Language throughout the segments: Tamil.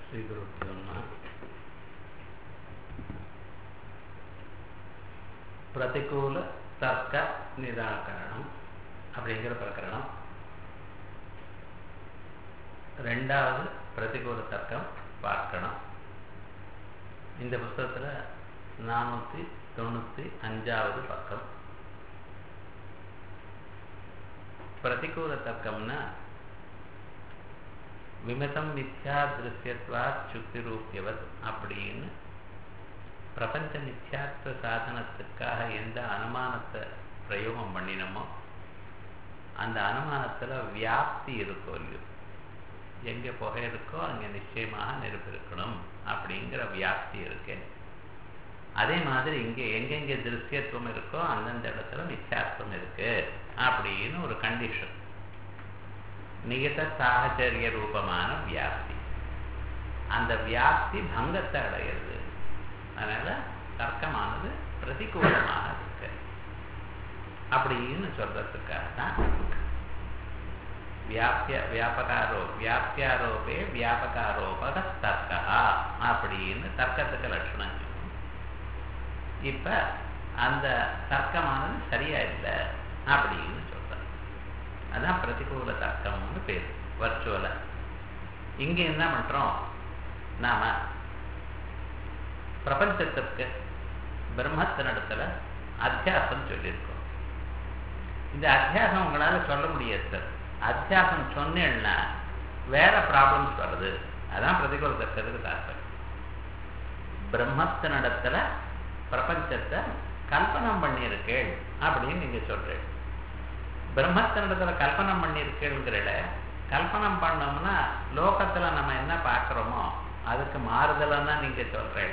ஸ்ரீகுருப்பியோ நமः பிரதிகூல தர்க்க நிராகரணம் அப்படிங்கிற பிரகரணம் ரெண்டாவது பிரதிகூல தர்க்கம் பார்க்கணும் இந்த புஸ்தகத்தில் நானூற்றி தொண்ணூற்றி அஞ்சாவது பக்கம் பிரதிகூல தர்க்கம்னா விமதம் மித்யா திருஷ்யத்வா சுக்தி ரூபியவத் அப்படின்னு பிரபஞ்ச மித்யாத்வ சாதனத்துக்காக எந்த அனுமானத்தை பிரயோகம் பண்ணினோமோ அந்த அனுமானத்தில் வியாப்தி இருக்கோ இல்லையோ எங்கே புகை இருக்கோ அங்கே நிச்சயமாக நெருப்பு இருக்கணும் அப்படிங்கிற வியாப்தி இருக்கு அதே மாதிரி இங்கே எங்கெங்கே திருஷ்யத்துவம் இருக்கோ அந்தந்த இடத்துல மித்யாத்வம் இருக்கு அப்படின்னு ஒரு கண்டிஷன் நிகத சாகச்சரிய ரூபமான வியாப்தி அந்த வியாப்தி பங்கத்தை அடையிறது அதனால தர்க்கமானது பிரதிகூலமாக இருக்கு அப்படின்னு சொல்றதுக்காக தான் வியாபிய வியாபகாரோ வியாபியாரோபே வியாபகாரோபக தர்க்கா அப்படின்னு தர்க்கத்துக்கு லட்சணம் இப்ப அந்த தர்க்கமானது சரியா இல்லை அப்படின்னு சொல்ற அதான் பிரதிகூல தர்க்கம்னு பேர் வர்ச்சுவலா இங்க என்ன பண்றோம் நாம பிரபஞ்சத்திற்கு பிரம்மத்தினிடத்துல அத்தியாசம் சொல்லியிருக்கோம் இந்த அத்தியாசம் உங்களால சொல்ல முடியாது சார் அத்தியாசம் சொன்னேன்னா வேற ப்ராப்ளம்ஸ் வருது அதான் பிரதிகூல தர்க்கத்துக்கு தாற்பயம் பிரம்மத்தினிடத்துல பிரபஞ்சத்தை கல்பனம் பண்ணியிருக்கேள் அப்படின்னு நீங்க சொல்றேன் பிரம்மத்தினிடத்துல கல்பனம் பண்ணியிருக்கேங்கிற கல்பனம் பண்ணோம்னா லோகத்துல நம்ம என்ன பார்க்கிறோமோ அதுக்கு மாறுதலன்னா நீங்க சொல்றேன்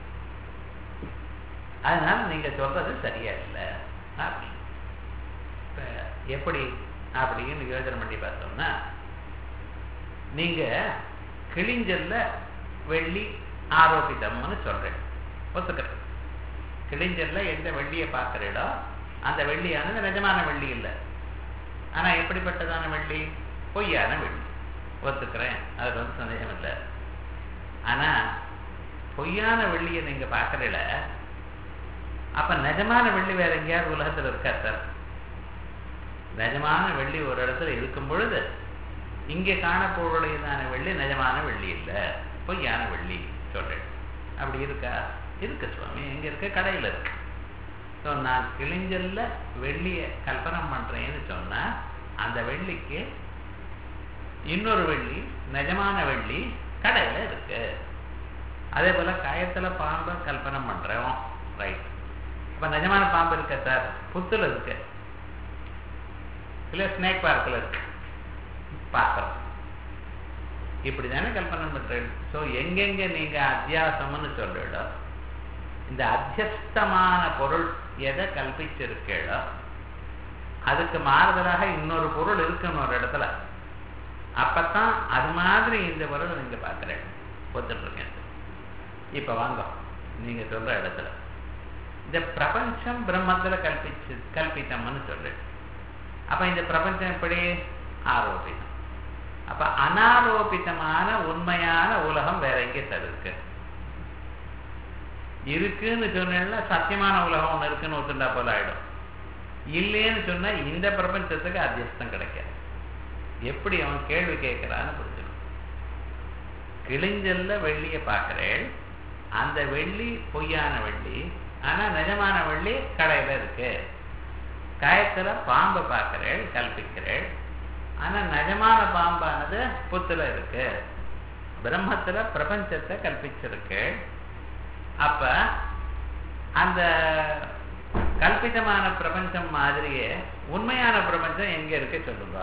அதனால நீங்க சொல்றது சரியா இல்லை அப்படி எப்படி அப்படின்னு யோஜனை பண்ணி பார்த்தோம்னா நீங்க கிழிஞ்சல்ல வெள்ளி ஆரோபிதம்னு சொல்றேன் ஒத்துக்கிறேன் கிழிஞ்சல்ல எந்த வெள்ளியை பார்க்கிறீடோ அந்த வெள்ளியானது நிஜமான வெள்ளி இல்லை ஆனா எப்படிப்பட்டதான வெள்ளி பொய்யான வெள்ளி ஒத்துக்கிறேன் அதுல வந்து சந்தேகம் இல்லை ஆனா பொய்யான வெள்ளியை நீங்க பார்க்கறீல அப்ப நிஜமான வெள்ளி வேற எங்கேயாவது உலகத்துல இருக்கா சார் நிஜமான வெள்ளி ஒரு இடத்துல இருக்கும் பொழுது இங்கே காணப்போவதையதான வெள்ளி நிஜமான வெள்ளி இல்லை பொய்யான வெள்ளி சொல்றேன் அப்படி இருக்கா இருக்கு சுவாமி எங்க இருக்க கடையில் இருக்கு ஸோ நான் கிழிஞ்சல்ல வெள்ளியை கல்பனம் பண்றேன்னு சொன்னா அந்த வெள்ளிக்கு இன்னொரு வெள்ளி நிஜமான வெள்ளி கடையில் இருக்கு அதே போல காயத்துல பாம்பை கல்பனம் பண்றோம் ரைட் அப்ப நிஜமான பாம்பு இருக்க சார் புத்துல இருக்கு இல்ல ஸ்னேக் பார்க்கில் இருக்கு பார்க்குறோம் இப்படி தானே கல்பனை பண்றேன் ஸோ எங்கெங்க நீங்க அத்தியாசம்னு சொல்லிடோ இந்த அத்தியஸ்தமான பொருள் எதை கல்பிச்சிருக்கேளோ அதுக்கு மாறுதலாக இன்னொரு பொருள் இருக்குன்னு ஒரு இடத்துல அப்பத்தான் அது மாதிரி இந்த பொருள் நீங்க பார்க்குறேன் ஒத்துட்டு இருக்கேன் இப்ப வாங்க நீங்க சொல்ற இடத்துல இந்த பிரபஞ்சம் பிரம்மத்துல கல்பிச்சு கல்பித்தம்னு சொல்றேன் அப்ப இந்த பிரபஞ்சம் எப்படி ஆரோபிதம் அப்ப அனாரோபிதமான உண்மையான உலகம் வேற எங்கே சார் இருக்கு இருக்குன்னு சொன்னா சத்தியமான உலகம் ஒண்ணு இருக்குன்னு ஒத்துண்டா போல ஆயிடும் இல்லைன்னு சொன்னா இந்த பிரபஞ்சத்துக்கு அத்தியஸ்தம் கிடைக்காது எப்படி அவன் கேள்வி கேட்கிறான்னு புரிஞ்சுக்கணும் கிழிஞ்சல்ல வெள்ளிய பார்க்கிறேன் அந்த வெள்ளி பொய்யான வெள்ளி ஆனா நிஜமான வெள்ளி கடையில இருக்கு காயத்துல பாம்பை பார்க்கிறேன் கல்பிக்கிறேன் ஆனா நிஜமான பாம்பானது புத்துல இருக்கு பிரம்மத்துல பிரபஞ்சத்தை கல்பிச்சிருக்கு அப்ப அந்த கல்பிதமான பிரபஞ்சம் மாதிரியே உண்மையான பிரபஞ்சம் எங்க இருக்கு சொல்லுங்க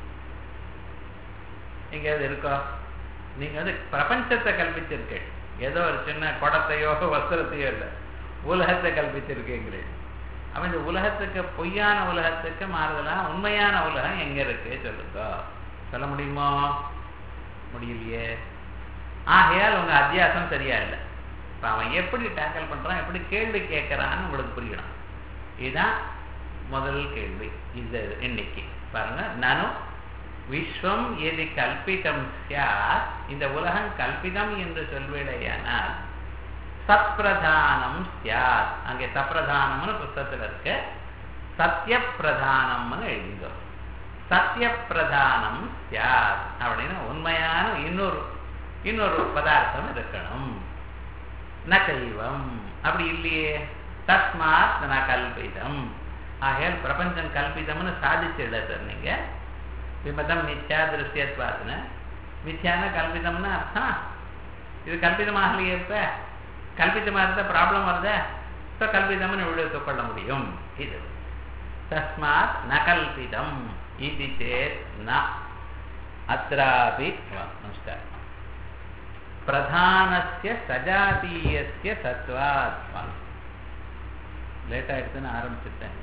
எங்கேயாவது இருக்கோ நீங்க வந்து பிரபஞ்சத்தை கல்பிச்சிருக்கு ஏதோ ஒரு சின்ன குடத்தையோ வஸ்திரத்தையோ இல்லை உலகத்தை கல்பிச்சிருக்கீங்களே அவன் இந்த உலகத்துக்கு பொய்யான உலகத்துக்கு மாறுதலாம் உண்மையான உலகம் எங்க இருக்கு சொல்லுங்க சொல்ல முடியுமோ முடியலையே ஆகையால் உங்க அத்தியாசம் சரியா இல்லை இப்ப அவன் எப்படி டேக்கல் பண்றான் எப்படி கேள்வி கேட்கறான்னு உங்களுக்கு புரியணும் இதுதான் முதல் கேள்வி இந்த இன்னைக்கு பாருங்க நானும் விஸ்வம் எது கல்பிதம் சியாத் இந்த உலகம் கல்பிதம் என்று சொல்வேடையானால் சத்பிரதானம் சியாத் அங்கே சப்பிரதானம்னு புஸ்தகத்தில் இருக்கு சத்திய பிரதானம்னு எழுதிங்கோ சத்திய பிரதானம் சியாத் அப்படின்னு உண்மையான இன்னொரு இன்னொரு பதார்த்தம் இருக்கணும் ந கைவம் அப்படி இல்லையே தஸ்மாத் ந கல்பிதம் ஆகையால் பிரபஞ்சம் கல்பிதம்னு சாதிச்சிட சார் நீங்க விமதம் மித்யா திருஷ்யத்வாதுன்னு மித்யான கல்பிதம்னு அர்த்தம் இது கல்பிதமாகலையே இப்ப கல்பிதமாக இருந்தால் ப்ராப்ளம் வருதா இப்போ கல்பிதம்னு விடுவித்து கொள்ள முடியும் இது தஸ்மாத் ந கல்பிதம் இது சேத் ந அत्रापि நமஸ்காரம் பிரதானஸ்ய சஜாதீயஸ்ய சத்வாத் லேட் ஆயிடுச்சுன்னு ஆரம்பிச்சுட்டேன்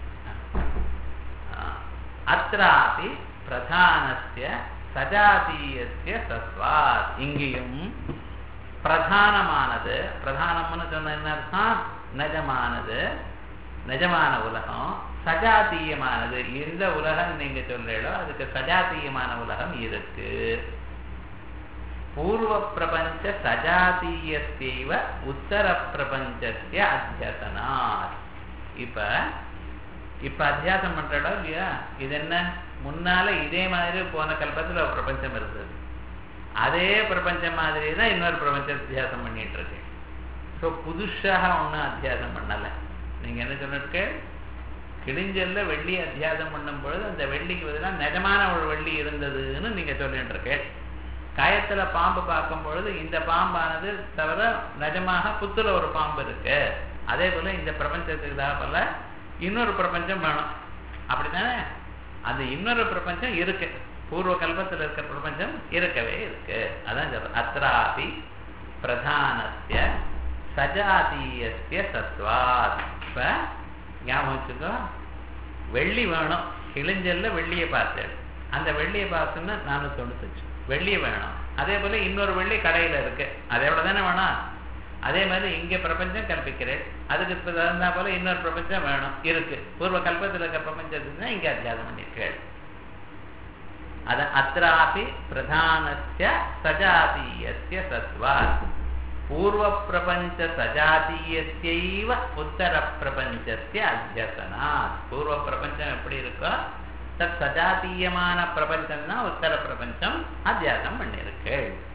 அत्रापि பிரதானஸ்ய சஜாதீயஸ்ய சத்வாத் இங்கேயும் பிரதானமானது பிரதானம்னு சொன்ன என்ன அர்த்தம் நிஜமானது நிஜமான உலகம் சஜாத்தீயமானது எந்த உலகம் நீங்க சொல்றீங்களோ அதுக்கு சஜாத்தீயமான உலகம் இருக்கு பூர்வ பிரபஞ்ச சஜாத்தீயஸ்தீவ உத்தர பிரபஞ்சஸ்ய அத்தியசனாத் இப்ப இப்ப அத்தியாசம் பண்றடோ இல்லையா இது என்ன முன்னால இதே மாதிரி போன கல்பத்துல ஒரு பிரபஞ்சம் இருந்தது அதே பிரபஞ்சம் மாதிரி தான் இன்னொரு பிரபஞ்சம் அத்தியாசம் பண்ணிட்டு இருக்கு ஸோ புதுசாக ஒன்றும் அத்தியாசம் பண்ணலை நீங்க என்ன சொல்லிட்டு கிழிஞ்சல்ல வெள்ளி அத்தியாசம் பண்ணும் பொழுது அந்த வெள்ளிக்கு பதிலாக நிஜமான ஒரு வெள்ளி இருந்ததுன்னு நீங்க சொல்லிட்டு இருக்கேன் காயத்துல பாம்பு பார்க்கும் பொழுது இந்த பாம்பானது தவிர நிஜமாக புத்துல ஒரு பாம்பு இருக்கு அதே போல இந்த பிரபஞ்சத்துக்கு போல இன்னொரு பிரபஞ்சம் வேணும் அப்படித்தானே அந்த இன்னொரு பிரபஞ்சம் இருக்கு பூர்வ கல்பத்தில் இருக்கிற பிரபஞ்சம் இருக்கவே இருக்கு அதான் சொல்ற அத்ராபி பிரதானஸ்ய சஜாதீயஸ்ய சத்வாத் இப்ப ஞாபகம் வச்சுக்கோ வெள்ளி வேணும் கிழிஞ்சல்ல வெள்ளியை பார்த்தேன் அந்த வெள்ளியை பார்த்தோம்னா நானூத்தி தொண்ணூத்தஞ்சு வெள்ளி வேணும் அதே போல இன்னொரு வெள்ளி கடையில இருக்கு அதே போல தானே வேணும் அதே மாதிரி இங்க பிரபஞ்சம் கல்பிக்கிறேன் அதுக்கு தகுந்தா போல இன்னொரு பிரபஞ்சம் வேணும் இருக்கு பூர்வ கல்பத்தில் இருக்க பிரபஞ்சத்துக்கு இங்க அத்தியாசம் பண்ணிருக்கேன் அத அत्रापि பிரதானஸ்ய சஜாதீயஸ்ய சத்வாத் பூர்வ பிரபஞ்ச சஜாதீயஸ்யைவ உத்தர பிரபஞ்சஸ்ய அத்தியசனாத் பூர்வ பிரபஞ்சம் எப்படி இருக்கோ தத் சஜாதீயமான பிரபஞ்சம் தான் உத்தர பிரபஞ்சம் அத்தியாசம் பண்ணிருக்கு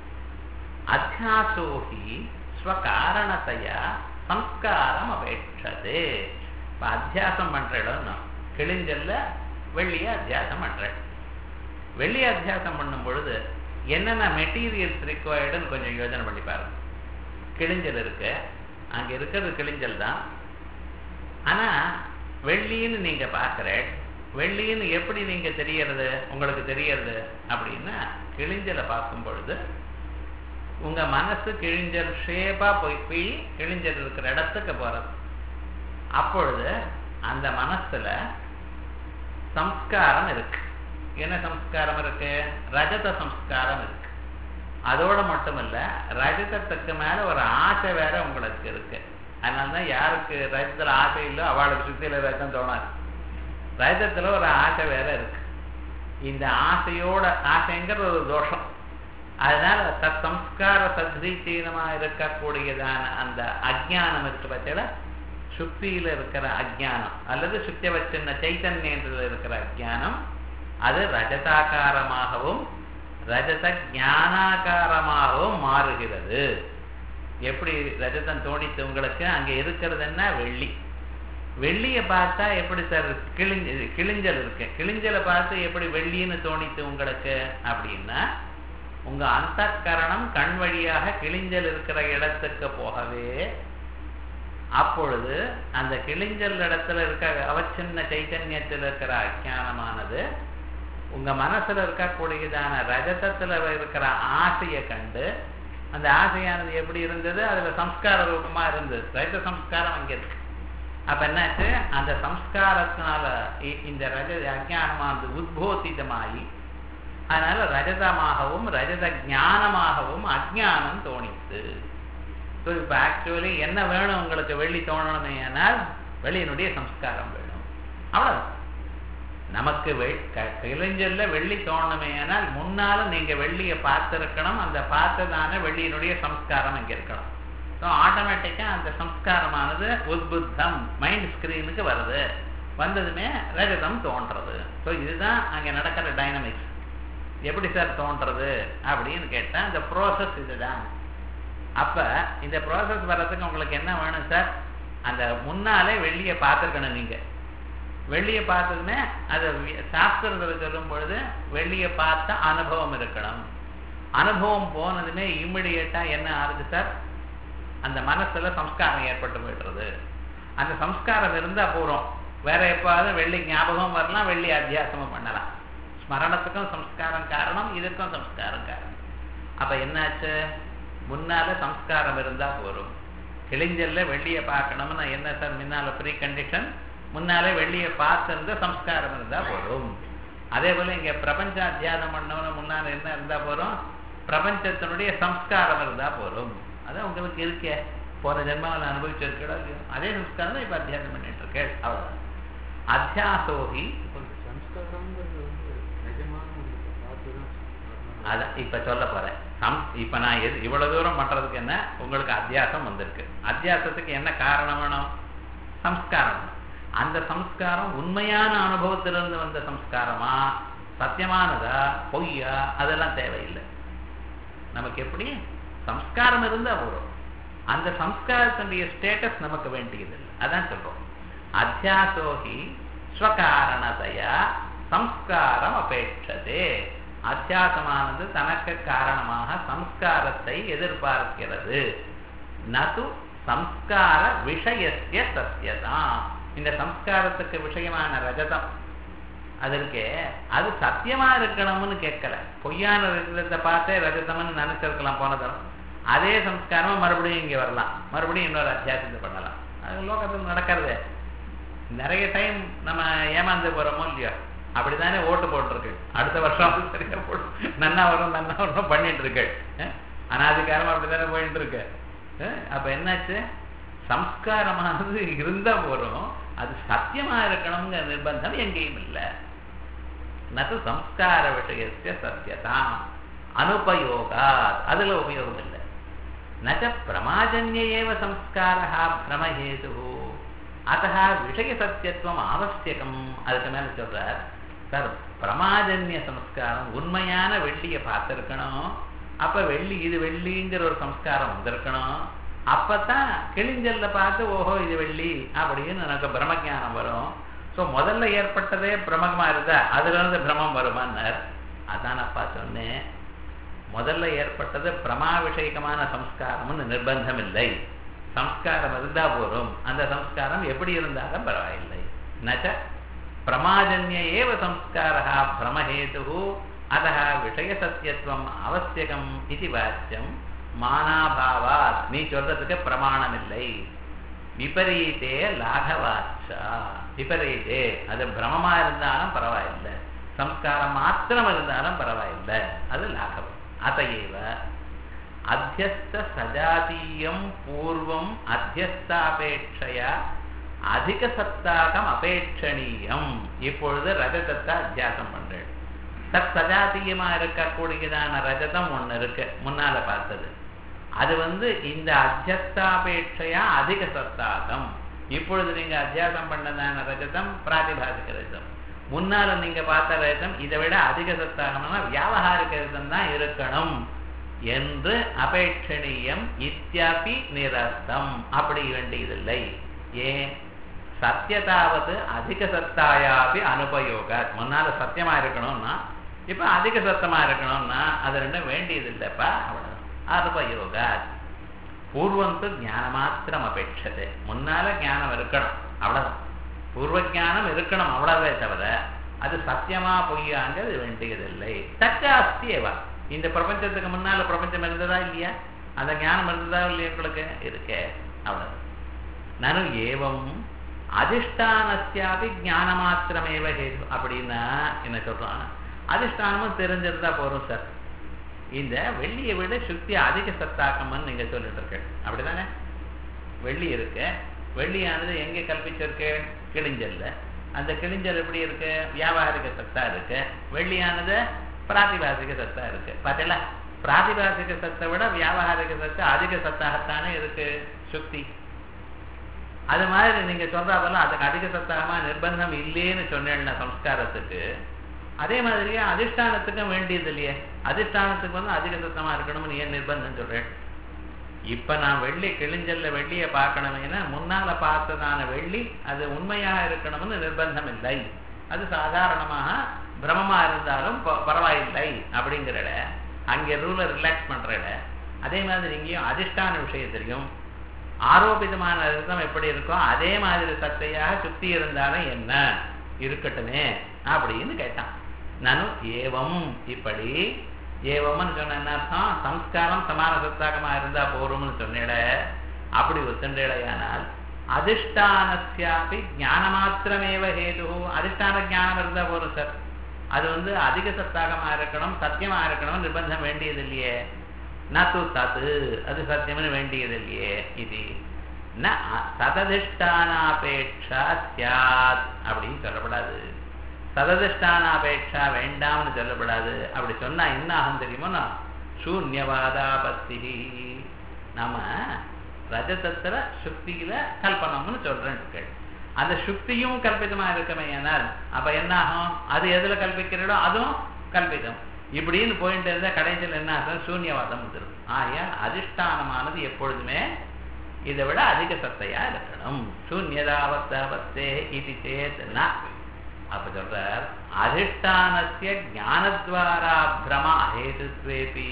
அத்தியாசோகி ஸ்வகாரணத்தையா சம்ஸ்காரம் அபேட்சது இப்போ அத்தியாசம் பண்ற இடம் கிழிஞ்சல்ல வெள்ளிய அத்தியாசம் பண்றேன் வெள்ளி அத்தியாசம் பண்ணும் பொழுது என்னென்ன மெட்டீரியல்ஸ் ரிக்வயர்டுன்னு கொஞ்சம் யோஜனை பண்ணி பாருங்க கிழிஞ்சல் இருக்கு அங்க இருக்கிறது கிழிஞ்சல் தான் ஆனா வெள்ளின்னு நீங்க பார்க்குற வெள்ளின்னு எப்படி நீங்க தெரியறது உங்களுக்கு தெரியறது அப்படின்னா கிழிஞ்சலை பார்க்கும் பொழுது உங்க மனசு கிழிஞ்சல் ஷேப்பா போய் போய் கிழிஞ்சல் இருக்கிற இடத்துக்கு போறது அப்பொழுது அந்த மனசுல சம்ஸ்காரம் இருக்கு என்ன சம்ஸ்காரம் இருக்கு ரஜத சம்ஸ்காரம் இருக்கு அதோட மட்டுமல்ல ரஜதத்துக்கு மேல ஒரு ஆசை வேற உங்களுக்கு இருக்கு அதனாலதான் யாருக்கு ரஜத்துல ஆசை இல்லோ அவளுக்கு சுத்தியில ரஜம் தோணாது ரஜத்துல ஒரு ஆசை வேற இருக்கு இந்த ஆசையோட ஆசைங்கிற ஒரு தோஷம் அதனால தத் சம்ஸ்கார சத்ரீச்சீனமா இருக்கக்கூடியதான அந்த அஜ்ஞானம் இருக்கு பார்த்தீங்களா சுக்தியில இருக்கிற அஜ்ஞானம் அல்லது சுத்திய வச்சிருந்த சைத்தன்யத்தில் இருக்கிற அஜ்ஞானம் அது ரஜதாகாரமாகவும் ரஜத ஞானாகாரமாகவும் மாறுகிறது எப்படி ரஜதம் தோணித்து உங்களுக்கு அங்க இருக்கிறது என்ன வெள்ளி வெள்ளியை பார்த்தா எப்படி சார் கிழிஞ்ச கிழிஞ்சல் இருக்கு கிழிஞ்சலை பார்த்து எப்படி வெள்ளின்னு தோணித்து உங்களுக்கு அப்படின்னா உங்க அந்த கரணம் கண் வழியாக கிழிஞ்சல் இருக்கிற இடத்துக்கு போகவே அப்பொழுது அந்த கிழிஞ்சல் இடத்துல இருக்க அவச்சின்ன சைத்தன்யத்தில் இருக்கிற அஜானமானது உங்க மனசுல இருக்கக்கூடியதான ரஜதத்துல இருக்கிற ஆசையை கண்டு அந்த ஆசையானது எப்படி இருந்தது அதுல சம்ஸ்கார ரூபமா இருந்தது ரஜ சம்ஸ்காரம் அங்க இருக்கு அப்ப என்னாச்சு அந்த சம்ஸ்காரத்தினால இந்த ரஜ அஜானமானது உத்போதிதமாகி அதனால ரஜதமாகவும் ரஜத ஞானமாகவும் அஜானம் தோணித்து ஸோ இப்போ ஆக்சுவலி என்ன வேணும் உங்களுக்கு வெள்ளி தோணணுமே ஆனால் வெள்ளியினுடைய சம்ஸ்காரம் வேணும் அவ்வளவுதான் நமக்கு வெ- க- கிழிஞ்சல்ல வெள்ளி தோணணுமே ஆனால் முன்னால நீங்க வெள்ளியை பார்த்திருக்கணும் அந்த பார்த்ததான வெள்ளியினுடைய சம்ஸ்காரம் இங்க இருக்கணும் ஸோ ஆட்டோமேட்டிக்கா அந்த சம்ஸ்காரமானது உத்புத்தம் மைண்ட் ஸ்கிரீனுக்கு வருது வந்ததுமே ரஜதம் தோன்றது ஸோ இதுதான் அங்க நடக்கிற டைனமிக்ஸ் எப்படி சார் தோன்றது அப்படின்னு கேட்டா இந்த ப்ரோசஸ் இதுதான் அப்ப இந்த ப்ராசஸ் வர்றதுக்கு உங்களுக்கு என்ன வேணும் சார் அந்த முன்னாலே வெள்ளியை பார்த்துருக்கணும் நீங்க வெள்ளியை பார்த்ததுமே அது வி- சாஸ்திரத்தில் சொல்லும் பொழுது வெள்ளியை பார்த்த அனுபவம் இருக்கணும் அனுபவம் போனதுமே இம்மிடியேட்டா என்ன ஆகுது சார் அந்த மனசுல சம்ஸ்காரம் ஏற்பட்டு போயிடுறது அந்த சம்ஸ்காரம் இருந்தா போறோம் வேற எப்பாவது வெள்ளி ஞாபகம் வரலாம் வெள்ளி அத்தியாசமும் பண்ணலாம் ஸ்மரணத்துக்கும் சம்ஸ்காரம் காரணம் இதுக்கும் சம்ஸ்காரம் காரணம் அப்ப என்னாச்சு முன்னால சம்ஸ்காரம் இருந்தா போரும் கிழிஞ்சல்ல வெள்ளியை பார்க்கணும்னா என்ன சார் முன்னால ப்ரீ கண்டிஷன் முன்னாலே வெள்ளியை பார்த்திருந்த சம்ஸ்காரம் இருந்தா போரும் அதே போல இங்க பிரபஞ்ச அத்தியானம் பண்ணவன முன்னால என்ன இருந்தா போறோம் பிரபஞ்சத்தினுடைய சம்ஸ்காரம் இருந்தா போரும் அது உங்களுக்கு இருக்கே போன ஜென்மாவில் அனுபவிச்சிருக்கோ இல்லையோ அதே சம்ஸ்காரம் தான் இப்ப அத்தியானம் பண்ணிட்டு இருக்கேன் அவ்வளவுதான் அத்தியாசோகி இப்போ இந்த சம்ஸ்காரங்கிறது வந்து நிஜமான ஒரு பார்த்துதான் வரணும். அதான் இப்ப சொல்ல போறேன் சம் இப்ப நான் எது இவ்வளவு தூரம் பண்றதுக்கு என்ன உங்களுக்கு அத்தியாசம் வந்திருக்கு அத்தியாசத்துக்கு என்ன காரணம் வேணும் சம்ஸ்காரம் அந்த சம்ஸ்காரம் உண்மையான அனுபவத்திலிருந்து வந்த சம்ஸ்காரமா சத்தியமானதா பொய்யா அதெல்லாம் தேவையில்லை நமக்கு எப்படி சம்ஸ்காரம் இருந்தா போதும் அந்த சம்ஸ்காரத்தினுடைய ஸ்டேட்டஸ் நமக்கு வேண்டியதில்லை அதான் சொல்றோம் அத்தியாசோகி ஸ்வகாரணதையா சம்ஸ்காரம் அபேட்சதே அத்தியாசமானது தனக்கு காரணமாக சம்ஸ்காரத்தை எதிர்பார்க்கிறது நது சம்ஸ்கார விஷயத்திய சத்தியதான் இந்த சம்ஸ்காரத்துக்கு விஷயமான ரஜதம் அதற்கு அது சத்தியமா இருக்கணும்னு கேட்கல பொய்யான ரஜதத்தை பார்த்தே ரஜதம்னு நினைச்சிருக்கலாம் போன தரம் அதே சம்ஸ்காரமா மறுபடியும் இங்க வரலாம் மறுபடியும் இன்னொரு அத்தியாசத்தை பண்ணலாம் அது லோகத்தில் நடக்கிறது நிறைய டைம் நம்ம ஏமாந்து போறோமோ இல்லையோ அப்படித்தானே ஓட்டு போட்டிருக்கு அடுத்த வருஷம் சரியா போடும் நன்னா வரும் நன்னா வரும் பண்ணிட்டு இருக்கு அஹ்? அனாதிகாரம் அப்படித்தானே போயிட்டு இருக்கு அஹ்? அப்ப என்னாச்சு சம்ஸ்காரமானது இருந்தா போறோம் அது சத்தியமா இருக்கணுங்கிற நிர்பந்தம் எங்கேயும் இல்லை நது சம்ஸ்கார விஷயத்திய சத்தியதாம் அனுபயோகா அதுல உபயோகம் இல்லை நச்ச பிரமாஜன்ய ஏவ சம்ஸ்காரா பிரமஹேது அத்தः விஷய சத்தியத்துவம் ஆவசியகம் அதுக்கு மேல சொல்றார் சார் பிரமாஜன்ய சம்ஸ்காரம் உண்மையான வெள்ளியை பார்த்திருக்கணும் அப்ப வெள்ளி இது வெள்ளிங்கிற ஒரு சம்ஸ்காரம் வந்திருக்கணும் அப்பதான் கிழிஞ்சல்ல பார்த்து ஓஹோ இது வெள்ளி அப்படின்னு எனக்கு பிரம்மஞானம் வரும் ஸோ முதல்ல ஏற்பட்டதே பிரமமா இருந்தா அதுல இருந்து பிரமம் வருமானார் அதான் அப்பா சொன்னேன் முதல்ல ஏற்பட்டது பிரமா விஷயகமான சம்ஸ்காரம்னு நிர்பந்தம் இல்லை சம்ஸ்காரம் இருந்தா போதும் அந்த சம்ஸ்காரம் எப்படி இருந்தாலும் பரவாயில்லை நச்ச பிரமாஜன்ய ஏவ சம்ஸ்காரா பிரமஹேது அத விஷய சத்தியத்துவம் அவசியகம் இது வாச்சியம் மானாபாவாத் நீ சொல்றதுக்கு பிரமாணம் இல்லை விபரீதே லாகவாச்சா விபரீதே அது பிரமமா இருந்தாலும் பரவாயில்லை சம்ஸ்காரம் மாத்திரம் இருந்தாலும் பரவாயில்லை அது லாகவம் அதையேவ அத்தியஸ்த சஜாதீயம் பூர்வம் அத்தியஸ்தாபேட்சையா அதிக சத்தாகம் அபேட்சணீயம் இப்பொழுது ரஜதத்தை அத்தியாசம் பண்றேன் தத் சஜாதீயமா இருக்கக்கூடியதான ரஜதம் ஒண்ணு இருக்கு முன்னால பார்த்தது அது வந்து இந்த அத்தியஸ்தாபேட்சையா அதிக சத்தாகம் இப்பொழுது நீங்க அத்தியாசம் பண்ணதான ரஜதம் பிராதிபாசிக ரஜதம் முன்னால நீங்க பார்த்த ரஜதம் இதை விட அதிக சத்தாகம்னா வியாபகாரிக ரஜதம் தான் இருக்கணும் என்று அபேட்சணீயம் இத்தியாபி நிரஸ்தம் அப்படி வேண்டியதில்லை ஏன் சத்தியதாவது அதிக சத்தாயாபி அனுபயோக முன்னால சத்தியமா இருக்கணும்னா இப்ப அதிக சத்தமா இருக்கணும்னா அது ரெண்டும் வேண்டியது இல்லப்பா அவ்வளவு அனுபயோக பூர்வந்து ஞான மாத்திரம் அபேட்சது முன்னால ஞானம் இருக்கணும் அவ்வளவுதான் பூர்வ ஞானம் இருக்கணும் அவ்வளவே தவிர அது சத்தியமா பொய்யாங்கிறது வேண்டியதில்லை தச்ச அஸ்தியவா இந்த பிரபஞ்சத்துக்கு முன்னால பிரபஞ்சம் இருந்ததா இல்லையா அந்த ஞானம் இருந்ததா இல்லையா உங்களுக்கு இருக்கே அவ்வளவு நனு ஏவம் அதிஷ்டானஸ்யாபி ஞான மாத்திரமேவ ஹேது அப்படின்னா என்ன சொல்றான் அதிஷ்டானமும் தெரிஞ்சிருந்தா போறோம் சார் இந்த வெள்ளியை விட சுத்தி அதிக சத்தாக்கம்னு நீங்க சொல்லிட்டு இருக்க அப்படிதானே வெள்ளி இருக்கு வெள்ளியானது எங்க கல்பிச்சிருக்கு கிழிஞ்சல்ல அந்த கிழிஞ்சல் எப்படி இருக்கு வியாபாரிக சத்தா இருக்கு வெள்ளியானது பிராதிபாசிக சத்தா இருக்கு பார்த்தீங்களா பிராதிபாசிக சத்தை விட வியாபாரிக சத்து அதிக சத்தாகத்தானே இருக்கு சுக்தி அது மாதிரி நீங்க சொல்றாப்பெல்லாம் அதுக்கு அதிக சத்தாகமா நிர்பந்தம் இல்லைன்னு சொன்னேன்னா சம்ஸ்காரத்துக்கு அதே மாதிரியே அதிஷ்டானத்துக்கும் வேண்டியது இல்லையே அதிஷ்டானத்துக்கு வந்து அதிக சத்தமா இருக்கணும்னு ஏன் நிர்பந்தம் சொல்றேன் இப்ப நான் வெள்ளி கிழிஞ்சல்ல வெள்ளியை பார்க்கணுமேனா முன்னால பார்த்ததான வெள்ளி அது உண்மையாக இருக்கணும்னு நிர்பந்தம் இல்லை அது சாதாரணமாக பிரமமா இருந்தாலும் ப- பரவாயில்லை அப்படிங்கிறட அங்கே ரூலை ரிலாக்ஸ் பண்றட அதே மாதிரி இங்கேயும் அதிஷ்டான விஷயத்திலையும் ஆரோபிதமான ரத்தம் எப்படி இருக்கோ அதே மாதிரி சத்தையாக சுத்தி இருந்தாலும் என்ன இருக்கட்டுமே அப்படின்னு கேட்டான் நானும் ஏவம் இப்படி ஏவம்னு சொன்ன என்ன அர்த்தம் சம்ஸ்காரம் சமான சத்தாகமா இருந்தா போரும்னு சொன்னேட அப்படி ஒத்துண்டேடையானால் அதிஷ்டானஸ்யாபி ஞான மாத்திரமேவ ஹேது அதிஷ்டான ஞானம் இருந்தா போரும் சார் அது வந்து அதிக சத்தாகமா இருக்கணும் சத்தியமா இருக்கணும் நிர்பந்தம் வேண்டியது இல்லையே நது தது அது சத்தியம்னு வேண்டியது இல்லையே இது ந அ- சததிஷ்டானாபேட்சா சியாத் அப்படின்னு சொல்லப்படாது சததிஷ்டானாபேட்சா வேண்டாம்னு சொல்லப்படாது அப்படி சொன்னா என்ன ஆகும் தெரியுமோ சூன்யவாதாபத்தி நாம ரஜதத்துல சுக்தியில கல்பனம்னு சொல்றேன் கேள். அந்த சுக்தியும் கல்பிதமா இருக்கமே ஆனால் அப்ப என்ன ஆகும் அது எதுல கல்பிக்கிறதோ அதுவும் கல்பிதம் இப்படின்னு போயிட்டு இருந்தா கடைசியில் என்ன ஆகும் சூன்யவாதம் வந்துடும் ஆகையால் அதிஷ்டானமானது எப்பொழுதுமே இதை விட அதிக சத்தையா இருக்கணும் சூன்யதாவத்தாபத்தே இது சேத்னா அப்ப சொல்றார் அதிஷ்டானத்திய ஞானத்வாரா பிரம அஹேதுத்வேபி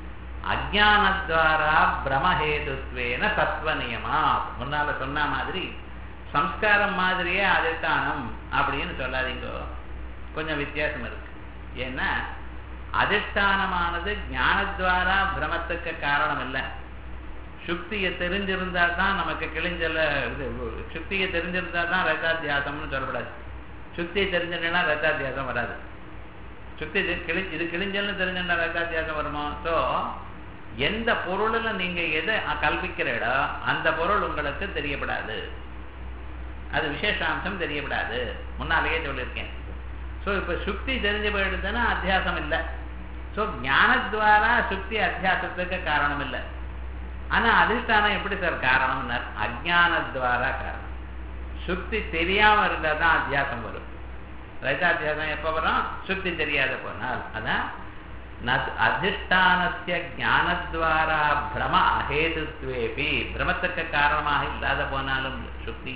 அஜானத்வாரா பிரமஹேதுத்வேன சத்வ நியமா முன்னால சொன்ன மாதிரி சம்ஸ்காரம் மாதிரியே அதிஷ்டானம் அப்படின்னு சொல்லாதீங்க கொஞ்சம் வித்தியாசம் இருக்கு ஏன்னா அதிஷ்டானமானது ஞானத்வாரா பிரமத்துக்கு காரணம் இல்லை சுக்தியை தெரிஞ்சிருந்தா தான் நமக்கு கிழிஞ்சல இது சுக்தியை தெரிஞ்சிருந்தா தான் ரத்தாத்தியாசம்னு சொல்லப்படாது சுக்தியை தெரிஞ்சிருந்தா ரத்தாத்தியாசம் வராது சுக்தி இது கிளி இது கிழிஞ்சல்னு தெரிஞ்சிருந்தா ரத்தாத்தியாசம் வருமா ஸோ எந்த பொருளில் நீங்க எதை கல்பிக்கிறீடோ அந்த பொருள் உங்களுக்கு தெரியப்படாது அது விசேஷாம்சம் தெரியப்படாது முன்னாலேயே சொல்லியிருக்கேன் ஸோ இப்போ சுக்தி தெரிஞ்சு போயிடுதுன்னா அத்தியாசம் இல்லை ஸோ ஞானத்வாரா சுக்தி அத்தியாசத்துக்கு காரணம் இல்லை ஆனா அதிஷ்டானம் எப்படி சார் காரணம்னார் அஜானத்வாரா காரணம் சுக்தி தெரியாம இருந்தா தான் அத்தியாசம் வரும் ரைதாத்தியாசம் எப்ப வரும் சுக்தி தெரியாத போனால் அதான் நத்- அதிஷ்டானத்திய ஞானத்வாரா பிரம அஹேதுத்வேபி பிரமத்துக்கு காரணமாக இல்லாத போனாலும் சுக்தி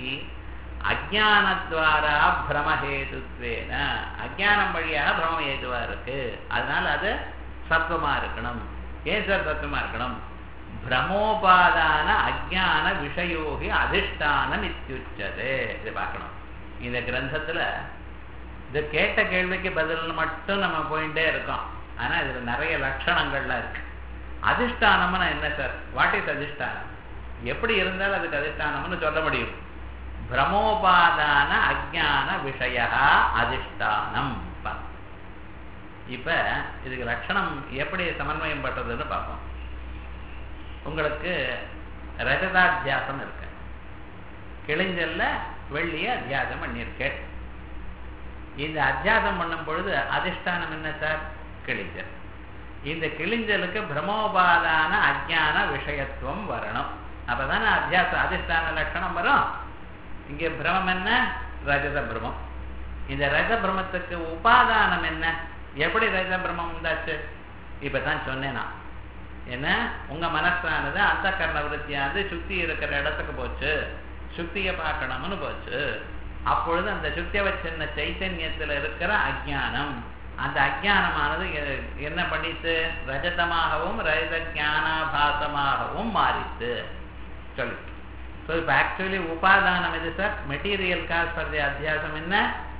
அஜானத்வாரா பிரமஹேதுத்வேன அஜானம் வழியாக பிரம ஏதுவா இருக்கு அதனால அது சத்துவமா இருக்கணும் ஏன் சார் சத்துவமா இருக்கணும் பிரமோபாதான அஜான விஷயோகி அதிஷ்டானம் இத்தியுச்சதே இது பார்க்கணும் இந்த கிரந்தத்துல இது கேட்ட கேள்விக்கு பதில் மட்டும் நம்ம போயிட்டே இருக்கோம் ஆனா இதுல நிறைய லட்சணங்கள்லாம் இருக்கு அதிஷ்டானம்னா என்ன சார் வாட் இஸ் அதிஷ்டானம் எப்படி இருந்தாலும் அதுக்கு அதிஷ்டானம்னு சொல்ல முடியும் பிரமோபாதான அஜான விஷய அதிஷ்டானம் பா- இப்ப இதுக்கு லட்சணம் எப்படி சமன்வயம் பண்றதுன்னு பார்ப்போம் உங்களுக்கு ரஜதாத்தியாசம் இருக்கு கிழிஞ்சல்ல வெள்ளிய அத்தியாசம் பண்ணியிருக்கேன் இந்த அத்தியாசம் பண்ணும் பொழுது அதிஷ்டானம் என்ன சார் கிழிஞ்சல் இந்த கிழிஞ்சலுக்கு பிரமோபாதான அஜான விஷயத்துவம் வரணும் அப்பதானே அத்தியாச அதிஷ்டான லட்சணம் வரும் இங்கே பிரமம் என்ன ரஜத பிரமம் இந்த ரஜ பிரமத்துக்கு உபாதானம் என்ன எப்படி ரஜ பிரமம் உண்டாச்சு இப்பதான் சொன்னேன் நான் என்ன உங்க மனசானது அந்த கர்ண விருத்தியானது சுத்தி இருக்கிற இடத்துக்கு போச்சு சுத்தியை பார்க்கணும்னு போச்சு அப்பொழுது அந்த சுத்திய வச்சிருந்த சைத்தன்யத்துல இருக்கிற அஜ்ஞானம் அந்த அஜ்ஞானமானது எ- என்ன பண்ணிட்டு ரஜதமாகவும் ரஜத ஞானாபாசமாகவும் மாறித்து சொல்லு ஸோ இப்போ ஆக்சுவலி உபாதானம் எது sir material cause for the அத்தியாசம் என்ன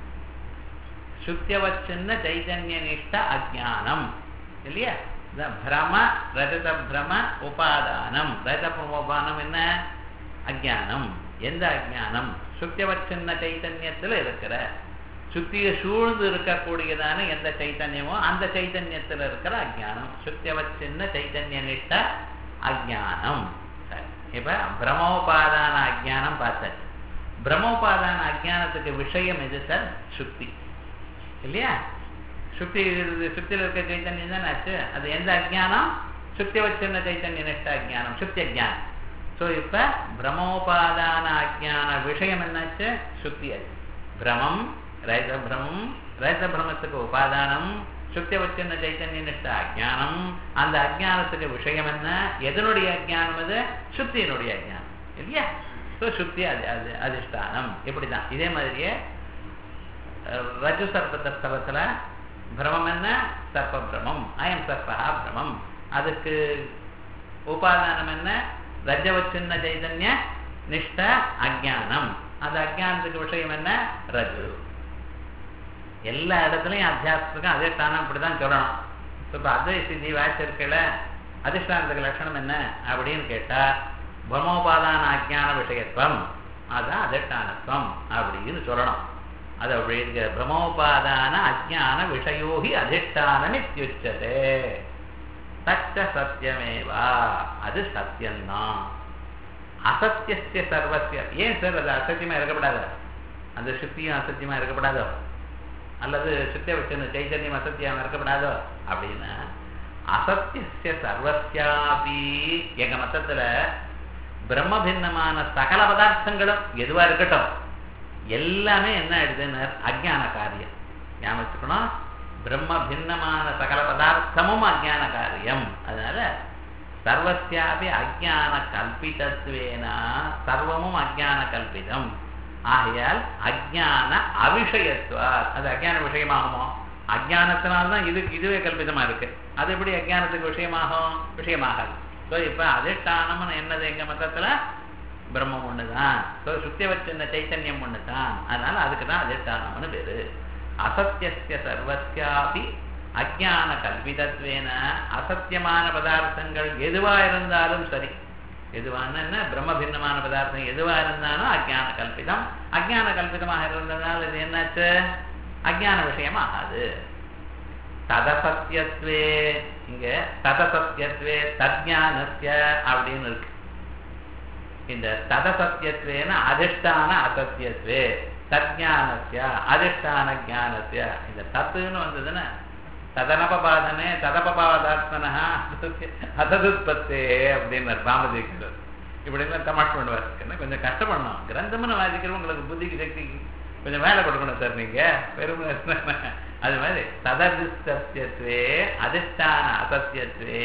சுத்தியவச்சின்ன சைதன்ய நிஷ்ட அஜானம் இல்லையா இந்த பிரம ரஜத பிரம உபாதானம் ரஜத உபாதானம் என்ன அஜானம் எந்த அஜானம் சுத்தியவச்சின்ன சைத்தன்யத்துல இருக்கிற சுத்திய சூழ்ந்து இருக்கக்கூடியதான எந்த சைத்தன்யமோ அந்த சைத்தன்யத்துல இருக்கிற அஜானம் சுத்தியவச்சின்ன சைத்தன்ய நிஷ்ட அஜானம் சரி இப்ப பிரமோபாதான அஜானம் பார்த்தாச்சு பிரம்மோபாதான அஜானத்துக்கு விஷயம் எது சார் சுக்தி இல்லையா சுக்தி சுக்தியில் இருக்க சைத்தன்யம் தானே ஆச்சு அது எந்த அஜானம் சுக்தி வச்சிருந்த சைத்தன்ய நிஷ்ட அஜானம் சுக்தி அஜானம் ஸோ இப்போ பிரமோபாதான அஜான விஷயம் என்னாச்சு சுக்தி அது பிரமம் ரைத பிரமம் ரைத பிரமத்துக்கு உபாதானம் சுக்தி வச்சிருந்த சைத்தன்ய நிஷ்ட அஜானம் அந்த அஜானத்துக்கு விஷயம் என்ன எதனுடைய அஜானம் அது சுத்தியினுடைய அஜானம் இல்லையா ஸோ சுத்தி அது அது அதிஷ்டானம் இப்படிதான் இதே மாதிரியே ரஜு சர்ப்பத்த ஸ்தலத்தில் பிரமம் என்ன சர்ப்ப பிரமம் அயம் சர்ப்பா பிரமம் அதுக்கு உபாதானம் என்ன ரஜவச்சின்ன சைதன்ய நிஷ்ட அஜானம் அந்த அஜானத்துக்கு விஷயம் என்ன ரஜு எல்லா இடத்துலையும் அத்தியாசத்துக்கும் அதிஷ்டானம் இப்படிதான் சொல்லணும் இப்போ அத்வை சித்தி வாய்ச்சிருக்கல அதிஷ்டானத்துக்கு லட்சணம் என்ன அப்படின்னு கேட்டா பிரம்மோபாதான அஜான விஷயத்துவம் அதான் அதிஷ்டானத்துவம் அப்படின்னு சொல்லணும் அது அப்படி இருக்கிற பிரம்மோபாதான அஜான விஷயோகி அதிஷ்டானம் இத்தியுச்சதே தச்ச சத்தியமேவா அது சத்தியம்தான் அசத்தியஸ்ய சர்வசிய ஏன் சார் அது அசத்தியமா இருக்கப்படாத அந்த சுத்தியும் அசத்தியமா இருக்கப்படாதோ அல்லது சுத்திய வச்சு சைத்தன்யம் அசத்தியம் இருக்கப்படாதோ அப்படின்னா அசத்தியஸ்ய சர்வசியாபி எங்க மத்தத்துல பிரம்ம பின்னமான சகல பதார்த்தங்களும் எதுவா இருக்கட்டும் எல்லாமே என்ன ஆயிடுதுன்னு அஜான காரியம் ஞாபகம் வச்சுக்கணும் பிரம்ம பின்னமான சகல பதார்த்தமும் அஜான காரியம் அதனால சர்வசியாபி அஜான கல்பிதத்துவேனா சர்வமும் அஜான கல்பிதம் ஆகையால் அஜான அவிஷயத்துவா அது அஜான விஷயமாகுமோ அஜானத்தினால்தான் இது இதுவே கல்பிதமா இருக்கு அது எப்படி அஜானத்துக்கு விஷயமாகும் விஷயமாகாது ஸோ இப்போ அதிஷ்டானம்னு என்னது எங்க மதத்துல பிரம்மம் ஒன்று தான் ஸோ சுத்திய வச்சிருந்த சைத்தன்யம் ஒன்று தான் அதனால அதுக்கு தான் அதிஷ்டானம்னு பேரு அசத்தியஸ்ய சர்வசியாபி அஜான கல்பிதத்வேன அசத்தியமான பதார்த்தங்கள் எதுவா இருந்தாலும் சரி எதுவான என்ன பிரம்ம பின்னமான பதார்த்தம் எதுவா இருந்தாலும் அஜான கல்பிதம் அஜான கல்பிதமாக இருந்ததுனால இது என்னாச்சு அஜான விஷயமாகாது ததசத்தியத்வே இங்க ததசத்தியத்வே தஜானஸ்ய அப்படின்னு இருக்கு இந்த ததசத்தியத்வேன அதிஷ்டான அசத்தியத்வே தஜானஸ்ய அதிஷ்டான ஜானஸ்ய இந்த தத்துன்னு வந்ததுன்னா ததனபபாதனே ததபபாதாத்மனா அததுத்பத்தே அப்படின்னார் பாமதேக்கர் இப்படின்னு தமாஷ் பண்ணுவார் என்ன கொஞ்சம் கஷ்டப்படணும் கிரந்தம்னு வாசிக்கிறவங்களுக்கு புத்திக்கு சக்தி கொஞ்சம் வேலை கொடுக்கணும் சார் நீங்க பெருமை அது மாதிரி தததிஷ்டத்வே அதிஷ்டான அசத்தியத்வே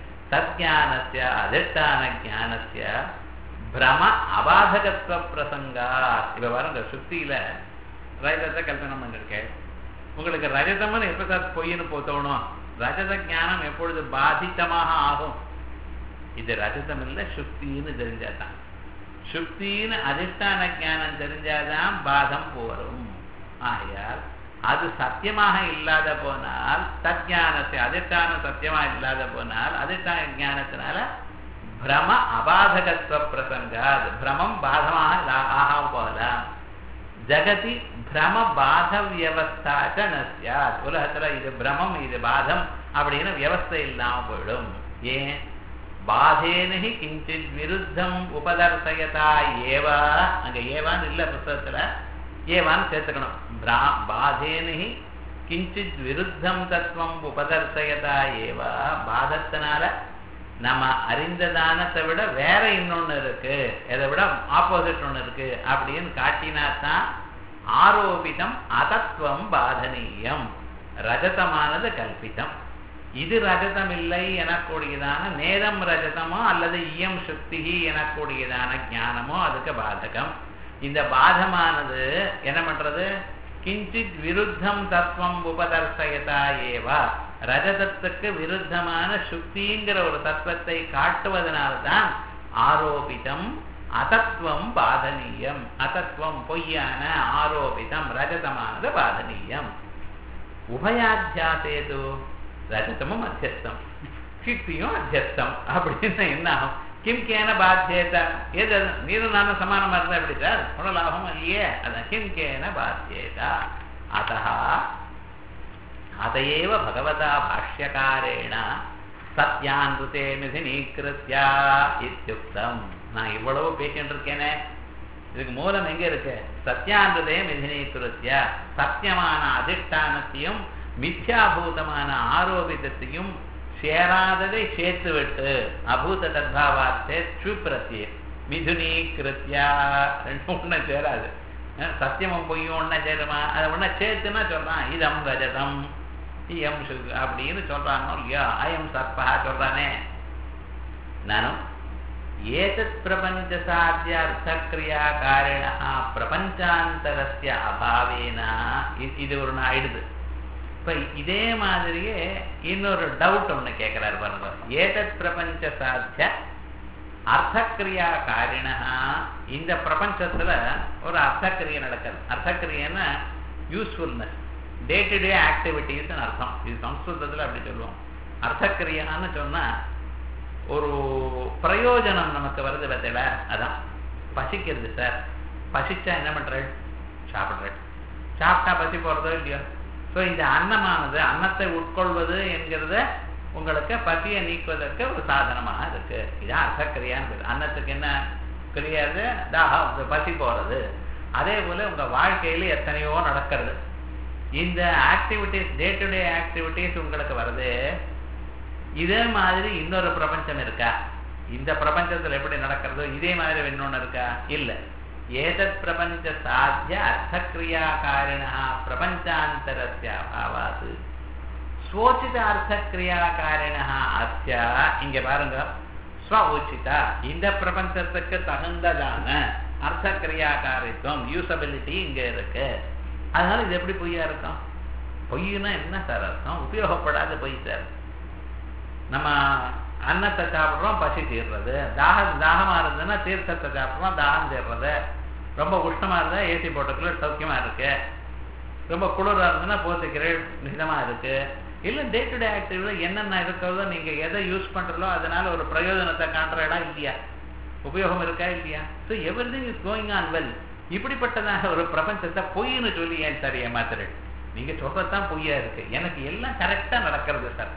தஜானஸ்ய அதிஷ்டான ஜானஸ்ய பிரம அபாதகத்துவ பிரசங்கா இப்ப பாருங்க சுத்தியில ரஜதத்தை கல்பனை பண்ணிருக்கேன் உங்களுக்கு ரஜதம்னு எப்ப சார் பொய்ன்னு போத்தோணும் ரஜத ஞானம் எப்பொழுது பாதித்தமாக ஆகும் இது ரஜதம் இல்ல சுக்தின்னு தெரிஞ்சாதான் சுக்தின்னு அதிஷ்டான ஞானம் தெரிஞ்சாதான் பாதம் போரும் ஆகையால் அது சத்தியமாக இல்லாத போனால் தஜானத்தை அதிஷ்டான சத்தியமா இல்லாத போனால் அதிஷ்டான ஞானத்தினால பிரம அபாதகத்துவ பிரசங்காத் பிரமம் பாதமாக ஆகாம போகலாம் ஜகதி பிரம பாத வியவஸ்தாச்ச நசியாத் உலகத்துல இது பிரமம் இது பாதம் அப்படின்னு வியவஸ்தை இல்லாம போயிடும் ஏன் பாதேனி கிஞ்சித் விருத்தம் உபதர்சயதா ஏவா அங்க ஏவான்னு இல்ல புத்தகத்துல ஏவான்னு சேர்த்துக்கணும் பாதேனி கிஞ்சித் விருத்தம் தத்துவம் உபதர்சயதா ஏவா பாதத்தினால நம்ம அறிந்த தானத்தை விட வேற இன்னொன்னு இருக்கு எதை விட ஆப்போசிட் ஒன்று இருக்கு அப்படின்னு காட்டினாத்தான் ஆரோபிதம் அதத்துவம் பாதனீயம் ரஜதமானது கல்பிதம் இது ரஜதம் இல்லை எனக்கூடியதான நேரம் ரஜதமோ அல்லது இயம் சுக்தி எனக்கூடியதான ஞானமோ அதுக்கு பாதகம் இந்த பாதமானது என்ன பண்றது கிஞ்சித் விருத்தம் தத்துவம் உபதர்சயதா ஏவா ரஜதத்துக்கு விருத்தமான சுக்திங்கிற ஒரு தத்துவத்தை காட்டுவதனால்தான் ஆரோபிதம் அதத்துவம் பாதனீயம் அதத்துவம் பொய்யான ஆரோபிதம் ரஜதமானது பாதனீயம் உபயாத்தியாசேது ரஜதமும் அத்தியஸ்தம் சித்தியும் அத்தியஸ்தம் அப்படின்னு என்ன ஆகும் கிம் கேன பாத்தியேத ஏது நீரும் நானும் சமானமா இருந்தா எப்படி சார் ஒன்றும் லாபம் இல்லையே அதான் கிம் கேன பாத்தியேதா அத்தா அதையேவ பகவதா பாஷ்யக்காரேண சத்யான்ருதே மிதினீகிருத்யா இத்தியுக்தம் நான் இவ்வளவு பேசிட்டு இருக்கேனே இதுக்கு மூலம் எங்க இருக்கு சத்தியாந்ததே மிதினீக்குருத்திய சத்தியமான அதிஷ்டானத்தையும் மித்யாபூதமான ஆரோபிதத்தையும் சேராததை சேர்த்து விட்டு அபூத தத்பாவார்த்தே சுப்பிரத்திய மிதுனீகிருத்தியா ரெண்டு ஒண்ணு சேராது அஹ் சத்தியமும் பொய்யும் ஒண்ணா சேருமா அதை ஒண்ணா சேர்த்துன்னா சொல்றான் இதம் ரஜதம் இயம் சுக் அப்படின்னு சொல்றானோ இல்லையா அயம் சர்ப்பா சொல்றானே நானும் ஏதத் பிரபஞ்ச சாத்தியார்த்தக்கிரியாகாரிண பிரபஞ்சாந்தரஸ்ய அபாவேன இ- இது ஒரு நான் ஆயிடுது இப்ப இதே மாதிரியே இன்னொரு டவுட் ஒண்ணு கேட்கிறாரு பாருங்க ஏதத் பிரபஞ்ச சாத்திய அர்த்தக்கிரியா காரிணா இந்த பிரபஞ்சத்துல ஒரு அர்த்தக்கிரியை நடக்குது அர்த்தக்கிரியன்னா யூஸ்ஃபுல்னஸ் டே டு டே ஆக்டிவிட்டிஸ்னு அர்த்தம் இது சம்ஸ்கிருதத்துல அப்படி சொல்லுவோம் அர்த்தக்கிரியான்னு சொன்னா ஒரு பிரயோஜனம் நமக்கு வருது பார்த்தீங்களா அதான் பசிக்கிறது சார் பசிச்சா என்ன பண்றது சாப்பிட்றது சாப்பிட்டா பசி போறதோ இல்லையோ ஸோ இந்த அன்னமானது அன்னத்தை உட்கொள்வது என்கிறத உங்களுக்கு பசியை நீக்குவதற்கு ஒரு சாதனமாக இருக்கு இதான் அர்த்தக்கிரியான்னு பேரு. அன்னத்துக்கு என்ன கிரியாது தாகம் பசி போறது அதே போல உங்க வாழ்க்கையில எத்தனையோ நடக்கிறது இந்த activities day to day activities உங்களுக்கு வருது இதே மாதிரி இன்னொரு பிரபஞ்சம் இருக்கா இந்த பிரபஞ்சத்துல எப்படி நடக்கிறதோ இதே மாதிரி இன்னொன்னு இருக்கா இல்ல ஏதத் பிரபஞ்ச சாத்திய அர்த்தக்கிரியாகாரிணா பிரபஞ்சாந்தரஸ்ய அபாவாது ஸ்வோச்சித அர்த்தக்கிரியாகாரிணா அஸ்ய இங்க பாருங்க ஸ்வ உச்சிதா இந்த பிரபஞ்சத்துக்கு தகுந்ததான அர்த்தக்கிரியாகாரித்துவம் யூசபிலிட்டி இங்க இருக்கு அதனால இது எப்படி பொய்யா இருக்கும் பொய்னா என்ன சார் அர்த்தம் உபயோகப்படாத பொய் சார் நம்ம அன்னத்தை சாப்பிட்றோம் பசி தீர்றது தாகம் தாகமா இருந்ததுன்னா தீர்த்தத்தை சாப்பிட்றோம் தாகம் தீர்றது ரொம்ப உஷ்ணமா இருந்தா ஏசி போட்டுக்கல சௌக்கியமா இருக்கு ரொம்ப குளிரா இருந்ததுன்னா போத்துக்கிறேன் நிதமா இருக்கு இல்ல டே டு டே ஆக்டிவிட்டி என்னென்ன இருக்கிறதோ நீங்க எதை யூஸ் பண்றதோ அதனால ஒரு பிரயோஜனத்தை காட்டுற இடம் இல்லையா உபயோகம் இருக்கா இல்லையா so everything is going on well இப்படிப்பட்டதாக ஒரு பிரபஞ்சத்தை பொய்ன்னு சொல்லி ஏன் சார் ஏமாத்துறேன் நீங்க சொல்றதுதான் பொய்யா இருக்கு எனக்கு எல்லாம் கரெக்டா நடக்கிறது சார்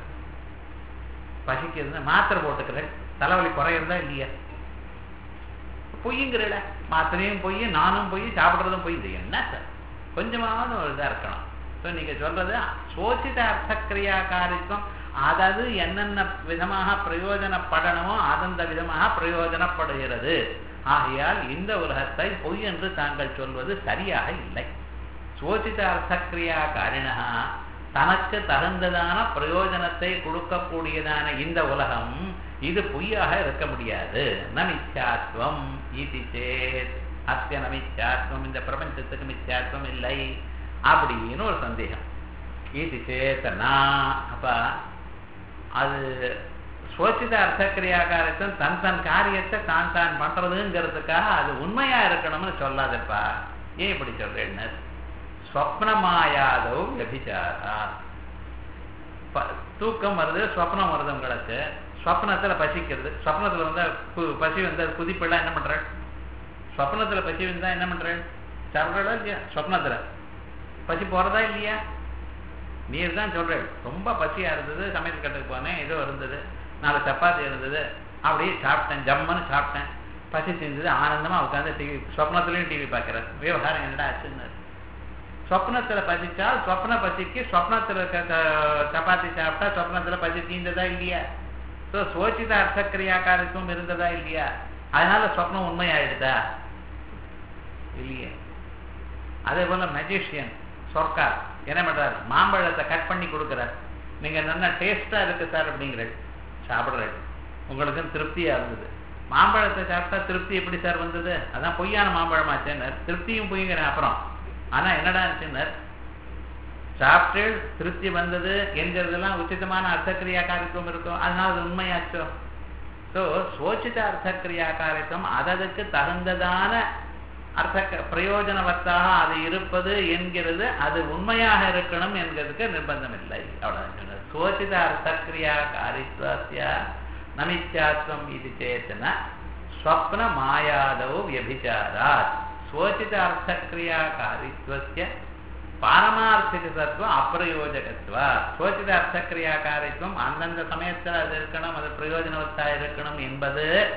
பசிக்கிறது மாத்திரை போட்டுக்கிறேன் தலைவலி குறையிறதா இல்லையா பொய்யுங்கிறல மாத்திரையும் பொய் நானும் பொய் சாப்பிட்றதும் பொய் இது என்ன சார் கொஞ்சமாவது ஒரு இதாக இருக்கணும் ஸோ நீங்க சொல்றது சோசித அர்த்தக்கிரியாகாரித்துவம் அதாவது என்னென்ன விதமாக பிரயோஜனப்படணுமோ அந்தந்த விதமாக பிரயோஜனப்படுகிறது ஆகையால் இந்த உலகத்தை பொய் என்று தாங்கள் சொல்வது சரியாக இல்லை சோசித அர்த்தக்கிரியா காரிணா தனக்கு தகுந்ததான பிரயோஜனத்தை கொடுக்கக்கூடியதான இந்த உலகம் இது பொய்யாக இருக்க முடியாது நமிச்சாத்வம் இது சேத் அத்திய நமிச்சாத்வம் இந்த பிரபஞ்சத்துக்கு மிச்சாத்வம் இல்லை அப்படின்னு ஒரு சந்தேகம் இது சேத்தனா அப்ப அது சோச்சித அர்த்தக்கிரியாகாரத்தன் தன் தன் காரியத்தை தான் தான் பண்றதுங்கிறதுக்காக அது உண்மையா இருக்கணும்னு சொல்லாதப்பா ஏன் இப்படி சொல்றேன்னு ஸ்வப்னமாயாதோ வியபிச்சாரா ப- தூக்கம் வருது ஸ்வப்னம் வருது உங்களுக்கு ஸ்வப்னத்துல பசிக்கிறது ஸ்வப்னத்துல வந்தா கு- பசி வந்தா குதிப்பெல்லாம் என்ன பண்ற ஸ்வப்னத்துல பசி வந்தா என்ன பண்ற சாப்பிட்றா இல்லையா ஸ்வப்னத்துல பசி போறதா இல்லையா நீர் தான் சொல்றேன் ரொம்ப பசியா இருந்தது சமையல் கட்டுக்கு போனேன் ஏதோ இருந்தது நாலு சப்பாத்தி இருந்தது அப்படியே சாப்பிட்டேன் ஜம்முன்னு சாப்பிட்டேன் பசி செஞ்சது ஆனந்தமா உட்காந்து டிவி சொப்னத்துலயும் டிவி பார்க்கறேன் விவகாரம் என்னடா ஆச்சுன்னு சொப்னத்துல பசிச்சால் சொப்ன பசிக்கு சொப்னத்துல க- க- சப்பாத்தி சாப்பிட்டா சொப்னத்துல பசி தீந்ததா இல்லையா ஸோ சோச்சித அர்த்தக்கிரியாக்காரத்துவம் இருந்ததா இல்லையா அதனால சொப்னம் உண்மையாயிடுதா இல்லையே அதே போல மெஜிஷியன் சொர்க்கார் என்ன பண்றாரு மாம்பழத்தை கட் பண்ணி கொடுக்குறார் நீங்க நல்லா டேஸ்டா இருக்கு சார் அப்படிங்கிறாரு சாப்பிடுறாரு உங்களுக்கு திருப்தியா இருந்தது மாம்பழத்தை சாப்பிட்டா திருப்தி எப்படி சார் வந்தது அதான் பொய்யான மாம்பழமாச்சேன்னு திருப்தியும் பொய்ங்கிறேன் அப்புறம் ஆனா என்னடா இருந்துச்சுன்னு சாப்பிட்டு திருப்தி வந்தது என்கிறதெல்லாம் உச்சிதமான அர்த்தக்கிரியாக்காரித்துவம் இருக்கும் அதனால அது உண்மையாச்சோ ஸோ சோச்சித அர்த்தக்கிரியாக்காரித்துவம் அததுக்கு தகுந்ததான அர்த்த பிரயோஜனவத்தாக அது இருப்பது என்கிறது அது உண்மையாக இருக்கணும் என்கிறதுக்கு நிர்பந்தம் இல்லை அவ்வளவுதான் சொன்னது சோச்சித அர்த்தக்கிரியா காரித்வசிய நமித்யாத்வம் இது சேத்தன ஸ்வப்ன மாயாதவோ வியபிச்சாராத் சோச்சித அர்த்தக்கிரியா காரித்வசிய பாரமார்த்திக தத்துவம் அப்பிரயோஜகத்துவ சோச்சித அர்த்தக்கிரியா காரித்துவம் அந்தந்த சமயத்தில் அது இருக்கணும் அது பிரயோஜனவத்தா இருக்கணும் என்பது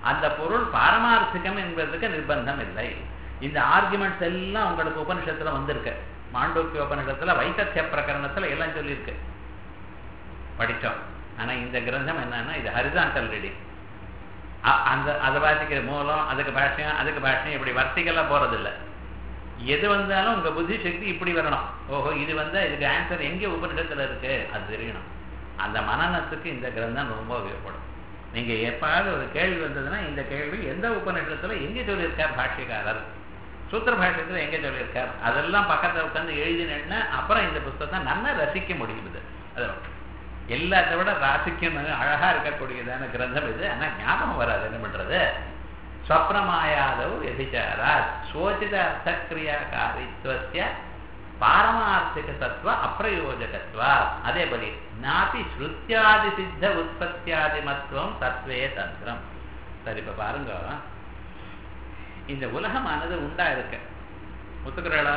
அந்த பொருள் பாரமார்த்திகம் என்பதற்கு நிர்பந்தம் இல்லை இந்த ஆர்குமெண்ட்ஸ் எல்லாம் உங்களுக்கு உபனிஷத்துல வந்திருக்கு மாண்டோக்கிய உபனிஷத்துல வைத்தத்திய பிரகரணத்துல எல்லாம் சொல்லியிருக்கு படிச்சோம் ஆனா இந்த கிரந்தம் என்னன்னா இது ஹரிசாண்டல் ரீடிங் அந்த அதை வாசிக்கிற மூலம் அதுக்கு பாஷ்யம் அதுக்கு பாஷ்யம் இப்படி வர்த்திகெல்லாம் போறதில்ல எது வந்தாலும் உங்க புத்தி சக்தி இப்படி வரணும் ஓஹோ இது வந்தா இதுக்கு ஆன்சர் எங்க உபனிஷத்துல இருக்கு அது தெரியணும் அந்த மனநத்துக்கு இந்த கிரந்தம் ரொம்ப உபயோகப்படும் நீங்க எப்பாவது ஒரு கேள்வி வந்ததுன்னா இந்த கேள்வி எந்த உபநிஷத்துல எங்க சொல்லியிருக்கார் பாஷ்யக்காரர் சூத்திர பாஷ்யத்துல எங்க சொல்லியிருக்கார் அதெல்லாம் பக்கத்துல உட்காந்து எழுதினேன்னா அப்புறம் இந்த புஸ்தகத்தை நல்லா ரசிக்க முடியும் இது அது எல்லாத்தை விட ராசிக்கணும் அழகா இருக்கக்கூடியதான கிரந்தம் இது ஆனா ஞாபகம் வராது என்ன பண்றது ஸ்வப்னமாயாதவ் எதிச்சாரா சோச்சித அர்த்தக்கிரியாகாரித்வசிய பாரமார்த்திக சத்வ அப்பிரயோஜகத்வா அதேபடி நாபி ஸ்ருத்தியாதி சித்த உற்பத்தியாதி மத்துவம் சத்வே தந்திரம் சரி இப்ப பாருங்க இந்த உலகமானது உண்டா இருக்கு ஒத்துக்கிறா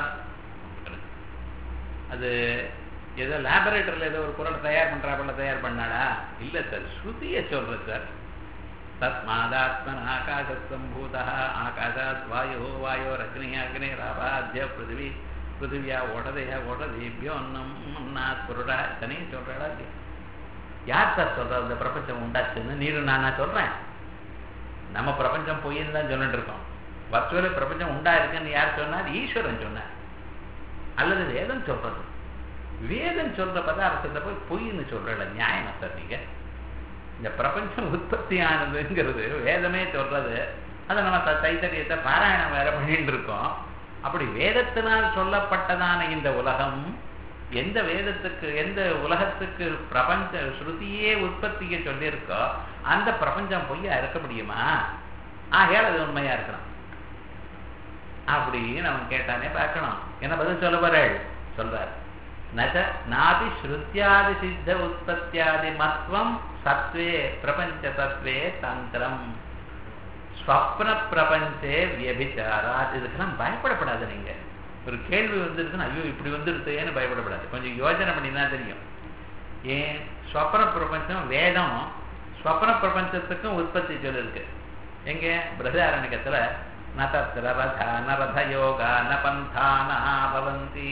அது ஏதோ லேபரேட்டரியில் ஏதோ ஒரு பொருளை தயார் பண்றாப்புல தயார் பண்ணாடா இல்ல சார் ஸ்ருதியை சொல்ற சார் தஸ்மாதாத்மன் ஆகாசம்பூதா ஆகாசாத் வாயோ வாயோ அக்னி அக்னிராபாத்திய பிருத்திவி பிருத்திவியா ஓடதையா ஓடதேபியோ அன்னம் அன்னாத் புருடா இத்தனையும் சொல்றாடா இல்லையா யார் சார் சொல்ற இந்த பிரபஞ்சம் உண்டாச்சுன்னு நீரு நானா சொல்றேன் நம்ம பிரபஞ்சம் பொய்ன்னு தான் சொல்லிட்டு இருக்கோம் வர்ச்சுவலி பிரபஞ்சம் உண்டா இருக்குன்னு யார் சொன்னார் ஈஸ்வரன் சொன்னார் அல்லது வேதம் சொல்றது வேதம் சொல்ற பதார்த்தத்தை போய் பொய்ன்னு சொல்றல நியாயமா சார் நீங்க இந்த பிரபஞ்சம் உற்பத்தி ஆனதுங்கிறது வேதமே சொல்றது அதை நம்ம த- தைத்தரியத்தை பாராயணம் வேற பண்ணிட்டு இருக்கோம் அப்படி வேதத்தினால் சொல்லப்பட்டதான இந்த உலகம் எந்த வேதத்துக்கு எந்த உலகத்துக்கு பிரபஞ்ச ஸ்ருதியே உற்பத்தியை சொல்லியிருக்கோ அந்த பிரபஞ்சம் பொய்யா இருக்க முடியுமா ஆகையால் அது உண்மையா இருக்கணும் அப்படின்னு அவன் கேட்டானே பார்க்கணும் என்ன பதில் சொல்ல போறாள் சொல்றார் நச்ச நாபி ஸ்ருத்தியாதி சித்த உற்பத்தியாதி மத்வம் சத்வே பிரபஞ்ச தத்வே தந்திரம் ஸ்வப்ன பிரபஞ்சே வியபிச்சாராத் இதுக்கெல்லாம் பயப்படப்படாது நீங்க ஒரு கேள்வி வந்துருக்குன்னா ஐயோ இப்படி வந்துருத்தேன்னு பயப்படப்படாது கொஞ்சம் யோசனை பண்ணினா தெரியும் ஏன் ஸ்வப்ன பிரபஞ்சம் வேதம் ஸ்வப்ன பிரபஞ்சத்துக்கும் உற்பத்தி சொல்லிருக்கு எங்க பிரதாரணிகத்துல ந தத்திர ரத ந ரத யோகா ந பந்தானா பவந்தி